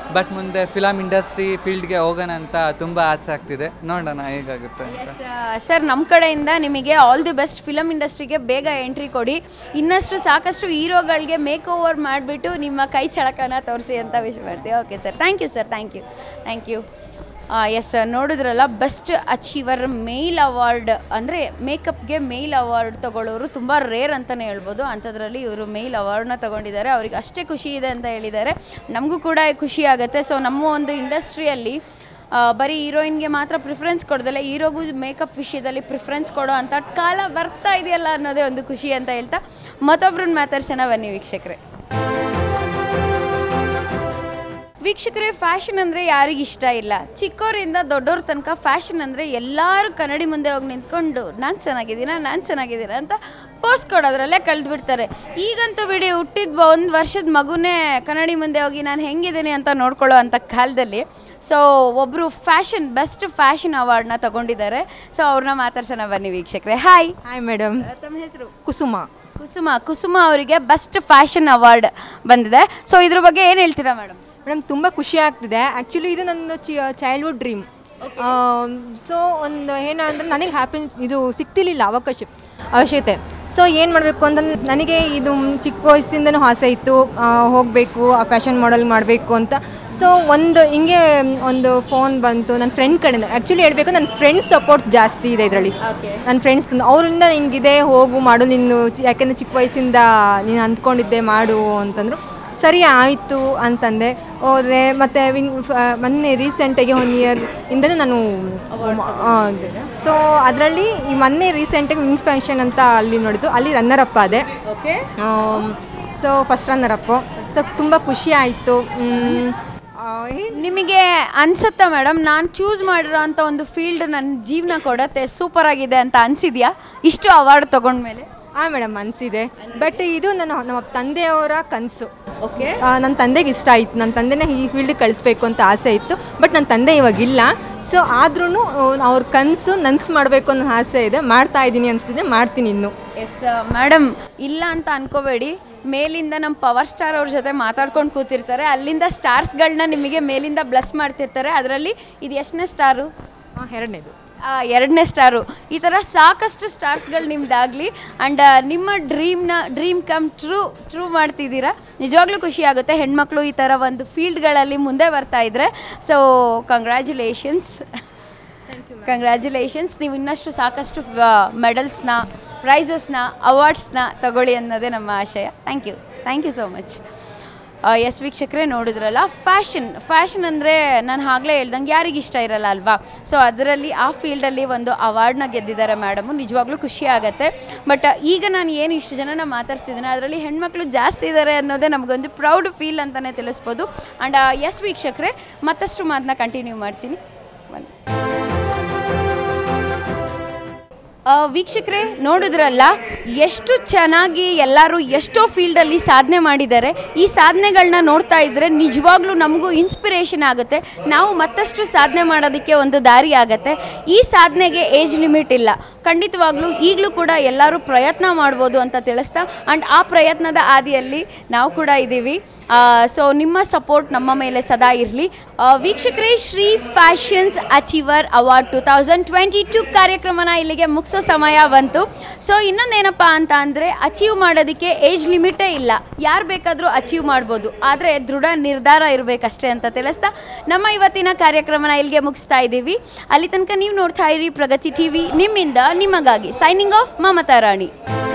ಬಟ್ ಮುಂದೆ ಫಿಲಮ್ ಇಂಡಸ್ಟ್ರಿ ಫೀಲ್ಡ್ಗೆ ಹೋಗೋಣ ಅಂತ ತುಂಬ ಆಸೆ ಆಗ್ತಿದೆ ನೋಡೋಣ ಹೇಗಾಗುತ್ತೆ ಅಂತ ಸರ್ ನಮ್ಮ ಕಡೆಯಿಂದ ನಿಮಗೆ ಆಲ್ ದಿ ಬೆಸ್ಟ್ ಫಿಲಮ್ ಇಂಡಸ್ಟ್ರಿಗೆ ಬೇಗ ಎಂಟ್ರಿ ಕೊಡಿ ಇನ್ನಷ್ಟು ಸಾಕಷ್ಟು ಹೀರೋಗಳಿಗೆ ಮೇಕ್ ಓವರ್ ಮಾಡಿಬಿಟ್ಟು ನಿಮ್ಮ ಕೈ ಚಳಕನ ತೋರಿಸಿ ಅಂತ ವಿಶ್ ಮಾಡ್ತೀವಿ okay sir thank you sir thank you thank you yes sir ನೋಡಿದ್ರಲ್ಲ ಬೆಸ್ಟ್ ಅಚೀವರ್ ಮೇಲ್ ಅವಾರ್ಡ್ ಅಂದರೆ ಮೇಕಪ್ಗೆ ಮೇಲ್ ಅವಾರ್ಡ್ ತಗೊಳ್ಳೋರು ತುಂಬ ರೇರ್ ಅಂತಲೇ ಹೇಳ್ಬೋದು ಅಂಥದ್ರಲ್ಲಿ ಇವರು ಮೇಲ್ ಅವಾರ್ಡ್ನ ತಗೊಂಡಿದ್ದಾರೆ ಅವ್ರಿಗೆ ಅಷ್ಟೇ ಖುಷಿ ಇದೆ ಅಂತ ಹೇಳಿದ್ದಾರೆ ನಮಗೂ ಕೂಡ ಖುಷಿ ಆಗುತ್ತೆ ಸೊ ನಮ್ಮ ಒಂದು ಇಂಡಸ್ಟ್ರಿಯಲ್ಲಿ ಆ, ಬರೀ ಹೀರೋಯಿನ್ಗೆ ಮಾತ್ರ ಪ್ರಿಫರೆನ್ಸ್ ಕೊಡೋದಲ್ಲ ಹೀರೋಗೂ ಮೇಕಪ್ ವಿಷಯದಲ್ಲಿ ಪ್ರಿಫರೆನ್ಸ್ ಕೊಡೋ ಅಂಥ ಕಾಲ ಬರ್ತಾ ಇದೆಯಲ್ಲ ಅನ್ನೋದೇ ಒಂದು ಖುಷಿ ಅಂತ ಹೇಳ್ತಾ ಮತ್ತೊಬ್ರನ್ನ ಮಾತಾಡ್ಸೋಣ ಬನ್ನಿ ವೀಕ್ಷಕರೇ ವೀಕ್ಷಕರೇ ಫ್ಯಾಷನ್ ಅಂದರೆ ಯಾರಿಗೆ ಇಷ್ಟ ಇಲ್ಲ ಚಿಕ್ಕವರಿಂದ ದೊಡ್ಡವ್ರ ತನಕ ಫ್ಯಾಷನ್ ಅಂದರೆ ಎಲ್ಲರೂ ಕನ್ನಡಿ ಮುಂದೆ ಹೋಗಿ ನಿಂತ್ಕೊಂಡು ನಾನು ಚೆನ್ನಾಗಿದ್ದೀನ ನಾನು ಚೆನ್ನಾಗಿದ್ದೀನ ಅಂತ ಪೋಸ್ ಕೊಡೋದ್ರಲ್ಲೇ ಕಳೆದು ಬಿಡ್ತಾರೆ ಈಗಂತೂ ಬಿಡಿ ಹುಟ್ಟಿದ ಒಂದು ವರ್ಷದ ಮಗುನೇ ಕನ್ನಡಿ ಮುಂದೆ ಹೋಗಿ ನಾನು ಹೆಂಗಿದ್ದೀನಿ ಅಂತ ನೋಡ್ಕೊಳ್ಳೋ ಅಂಥ ಕಾಲದಲ್ಲಿ ಸೊ ಒಬ್ಬರು ಫ್ಯಾಷನ್ ಬೆಸ್ಟ್ ಫ್ಯಾಷನ್ ಅವಾರ್ಡ್ನ ತಗೊಂಡಿದ್ದಾರೆ ಸೊ ಅವ್ರನ್ನ ಮಾತಾಡ್ಸೋಣ ಬನ್ನಿ ವೀಕ್ಷಕರೇ ಹಾಯ್ ಹಾಯ್ ಮೇಡಮ್ ತಮ್ಮ ಹೆಸರು ಕುಸುಮ ಕುಸುಮ ಕುಸುಮ ಅವರಿಗೆ ಬೆಸ್ಟ್ ಫ್ಯಾಷನ್ ಅವಾರ್ಡ್ ಬಂದಿದೆ ಸೊ ಇದ್ರ ಬಗ್ಗೆ ಏನು ಹೇಳ್ತೀರಾ ಮೇಡಮ್ ಮೇಡಮ್ ತುಂಬ ಖುಷಿ ಆಗ್ತಿದೆ ಆ್ಯಕ್ಚುಲಿ ಇದು ನನ್ನ ಚಿ ಚೈಲ್ಡ್ಹುಡ್ ಡ್ರೀಮ್ ಸೊ ಒಂದು ಏನಂದ್ರೆ ನನಗೆ ಹ್ಯಾಪಿ ಇದು ಸಿಗ್ತಿರ್ಲಿಲ್ಲ ಅವಕಾಶ ಅವಶ್ಯಕತೆ ಸೊ ಏನು ಮಾಡಬೇಕು ಅಂತ ನನಗೆ ಇದು ಚಿಕ್ಕ ವಯಸ್ಸಿಂದನೂ ಆಸೆ ಇತ್ತು ಹೋಗಬೇಕು ಆ ಫ್ಯಾಷನ್ ಮಾಡೆಲ್ ಮಾಡಬೇಕು ಅಂತ ಸೊ ಒಂದು ಹಿಂಗೆ ಒಂದು ಫೋನ್ ಬಂತು ನನ್ನ ಫ್ರೆಂಡ್ ಕಡೆಯಿಂದ ಆ್ಯಕ್ಚುಲಿ ಹೇಳಬೇಕು ನನ್ನ ಫ್ರೆಂಡ್ಸ್ ಸಪೋರ್ಟ್ ಜಾಸ್ತಿ ಇದೆ ಇದರಲ್ಲಿ ನನ್ನ ಫ್ರೆಂಡ್ಸ್ ಅವರಿಂದ ಹಿಂಗಿದೆ ಹೋಗು ಮಾಡು ನೀನು ಚಿ- ಯಾಕೆಂದರೆ ಚಿಕ್ಕ ವಯಸ್ಸಿಂದ ನೀನು ಅಂದ್ಕೊಂಡಿದ್ದೆ ಮಾಡು ಅಂತಂದರು ಸರಿ ಆಯಿತು ಅಂತಂದೆ ಹೋದರೆ ಮತ್ತು ವಿಂಗ್ ಮೊನ್ನೆ ರೀಸೆಂಟಾಗಿ ಒನ್ ಇಯರ್ ಇಂದನೂ ನಾನು ಸೊ ಅದರಲ್ಲಿ ಈ ಮೊನ್ನೆ ರೀಸೆಂಟಾಗಿ ವಿಂಗ್ ಫಂಕ್ಷನ್ ಅಂತ ಅಲ್ಲಿ ನೋಡಿದ್ದು ಅಲ್ಲಿ ರನ್ನರ್ ಅಪ್ ಆದೆ so first runner up so ತುಂಬ ಖುಷಿ ಆಯಿತು ನಿಮಗೆ ಅನ್ಸುತ್ತಾ ಮೇಡಮ್ ನಾನು ಚೂಸ್ ಮಾಡಿರೋ ಅಂಥ ಒಂದು ಫೀಲ್ಡ್ ನನ್ನ ಜೀವನ ಕೊಡತ್ತೆ ಸೂಪರ್ ಆಗಿದೆ ಅಂತ ಅನ್ಸಿದ್ಯಾ ಇಷ್ಟು ಅವಾರ್ಡ್ ತಗೊಂಡ್ಮೇಲೆ ಹಾಂ ಮೇಡಮ್ ಅನಿಸಿದೆ ಬಟ್ ಇದು ನನ್ನ ನಮ್ಮ ತಂದೆಯವರ ಕನಸು ಓಕೆ ನನ್ನ ತಂದೆಗೆ ಇಷ್ಟ ಆಯಿತು ನನ್ನ ತಂದೆನೇ ಈ ಫೀಲ್ಡಿಗೆ ಕಳಿಸ್ಬೇಕು ಅಂತ ಆಸೆ ಇತ್ತು ಬಟ್ ನನ್ನ ತಂದೆ ಇವಾಗಿಲ್ಲ ಸೊ ಆದ್ರೂ ಅವ್ರ ಕನಸು ನನ್ಸು ಮಾಡಬೇಕು ಅನ್ನೋ ಆಸೆ ಇದೆ ಮಾಡ್ತಾ ಇದ್ದೀನಿ ಅನಿಸ್ತಿದೆ ಮಾಡ್ತೀನಿ ಇನ್ನು ಎಸ್ ಮೇಡಮ್ ಇಲ್ಲ ಅಂತ ಅನ್ಕೋಬೇಡಿ ಮೇಲಿಂದ ನಮ್ಮ ಪವರ್ ಸ್ಟಾರ್ ಅವ್ರ ಜೊತೆ ಮಾತಾಡ್ಕೊಂಡು ಕೂತಿರ್ತಾರೆ ಅಲ್ಲಿಂದ ಸ್ಟಾರ್ಸ್ಗಳನ್ನ ನಿಮಗೆ ಮೇಲಿಂದ ಬ್ಲೆಸ್ ಮಾಡ್ತಿರ್ತಾರೆ ಅದರಲ್ಲಿ ಇದು ಎಷ್ಟನೇ ಸ್ಟಾರು ಹಾಂ ಎರಡನೇದು ಎರಡನೇ ಸ್ಟಾರು ಈ ಥರ ಸಾಕಷ್ಟು ಸ್ಟಾರ್ಸ್ಗಳು ನಿಮ್ದಾಗಲಿ ಆ್ಯಂಡ್ ನಿಮ್ಮ ಡ್ರೀಮ್ನ ಡ್ರೀಮ್ ಕಮ್ ಟ್ರೂ ಟ್ರೂ ಮಾಡ್ತಿದ್ದೀರಾ ನಿಜವಾಗ್ಲೂ ಖುಷಿ ಆಗುತ್ತೆ ಹೆಣ್ಮಕ್ಳು ಈ ಥರ ಒಂದು ಫೀಲ್ಡ್ಗಳಲ್ಲಿ ಮುಂದೆ ಬರ್ತಾ ಇದ್ರೆ ಸೊ ಕಂಗ್ರ್ಯಾಚುಲೇಷನ್ಸ್ ಕಂಗ್ರ್ಯಾಚುಲೇಷನ್ಸ್ ನೀವು ಇನ್ನಷ್ಟು ಸಾಕಷ್ಟು ಮೆಡಲ್ಸ್ನ ಪ್ರೈಸಸ್ನ ಅವಾರ್ಡ್ಸ್ನ ತಗೊಳ್ಳಿ ಅನ್ನೋದೇ ನಮ್ಮ ಆಶಯ thank you thank you so much yes ವೀಕ್ಷಕರೇ ನೋಡಿದ್ರಲ್ಲ ಫ್ಯಾಷನ್ ಫ್ಯಾಷನ್ ಅಂದರೆ ನಾನು ಆಗಲೇ ಹೇಳ್ದಂಗೆ ಯಾರಿಗೆ ಇಷ್ಟ ಇರಲ್ಲ ಅಲ್ವಾ ಸೊ ಅದರಲ್ಲಿ ಆ ಫೀಲ್ಡಲ್ಲಿ ಒಂದು ಅವಾರ್ಡ್ನ ಗೆದ್ದಿದ್ದಾರೆ ಮೇಡಮು ನಿಜವಾಗ್ಲೂ ಖುಷಿ ಆಗುತ್ತೆ ಬಟ್ ಈಗ ನಾನು ಏನು ಇಷ್ಟು ಜನನ ಮಾತಾಡ್ಸ್ತಿದ್ದೀನಿ ಅದರಲ್ಲಿ ಹೆಣ್ಮಕ್ಳು ಜಾಸ್ತಿ ಇದ್ದಾರೆ ಅನ್ನೋದೇ ನಮಗೊಂದು ಪ್ರೌಡ್ ಫೀಲ್ ಅಂತಲೇ ತಿಳಿಸ್ಬೋದು ಆ್ಯಂಡ್ ಎಸ್ ವೀಕ್ಷಕರೇ ಮತ್ತಷ್ಟು ಮಾತನ್ನ ಕಂಟಿನ್ಯೂ ಮಾಡ್ತೀನಿ ಬನ್ನಿ ಆ, ವೀಕ್ಷಕರೇ ನೋಡಿದ್ರಲ್ಲ ಎಷ್ಟು ಚೆನ್ನಾಗಿ ಎಲ್ಲರೂ ಎಷ್ಟೋ ಫೀಲ್ಡಲ್ಲಿ ಸಾಧನೆ ಮಾಡಿದ್ದಾರೆ ಈ ಸಾಧನೆಗಳನ್ನ ನೋಡ್ತಾ ಇದ್ದರೆ ನಿಜವಾಗ್ಲೂ ನಮಗೂ ಇನ್ಸ್ಪಿರೇಷನ್ ಆಗುತ್ತೆ ನಾವು ಮತ್ತಷ್ಟು ಸಾಧನೆ ಮಾಡೋದಕ್ಕೆ ಒಂದು ದಾರಿ ಆಗುತ್ತೆ ಈ ಸಾಧನೆಗೆ ಏಜ್ ಲಿಮಿಟ್ ಇಲ್ಲ ಖಂಡಿತವಾಗ್ಲೂ ಈಗಲೂ ಕೂಡ ಎಲ್ಲರೂ ಪ್ರಯತ್ನ ಮಾಡ್ಬೋದು ಅಂತ ತಿಳಿಸ್ತಾ ಆ್ಯಂಡ್ ಆ ಪ್ರಯತ್ನದ ಹಾದಿಯಲ್ಲಿ ನಾವು ಕೂಡ ಇದ್ದೀವಿ ಸೊ ನಿಮ್ಮ ಸಪೋರ್ಟ್ ನಮ್ಮ ಮೇಲೆ ಸದಾ ಇರಲಿ ವೀಕ್ಷಕರೇ Shri fashions achiever award two thousand twenty two ಕಾರ್ಯಕ್ರಮನ ಇಲ್ಲಿಗೆ ಮುಗಿಸೋ ಸಮಯ ಬಂತು ಸೊ ಇನ್ನೊಂದೇನಪ್ಪ ಅಂತ ಅಂದರೆ ಅಚೀವ್ ಮಾಡೋದಕ್ಕೆ ಏಜ್ ಲಿಮಿಟೇ ಇಲ್ಲ ಯಾರು ಬೇಕಾದರೂ ಅಚೀವ್ ಮಾಡ್ಬೋದು ಆದರೆ ದೃಢ ನಿರ್ಧಾರ ಇರಬೇಕಷ್ಟೇ ಅಂತ ತಿಳಿಸ್ತಾ ನಮ್ಮ ಇವತ್ತಿನ ಕಾರ್ಯಕ್ರಮನ ಇಲ್ಲಿಗೆ ಮುಗಿಸ್ತಾ ಇದ್ದೀವಿ ಅಲ್ಲಿ ತನಕ ನೀವು ನೋಡ್ತಾ ಇರಿ ಪ್ರಗತಿ ಟಿವಿ ನಿಮ್ಮಿಂದ ನಿಮಗಾಗಿ ಸೈನಿಂಗ್ ಆಫ್ ಮಮತಾ ರಾಣಿ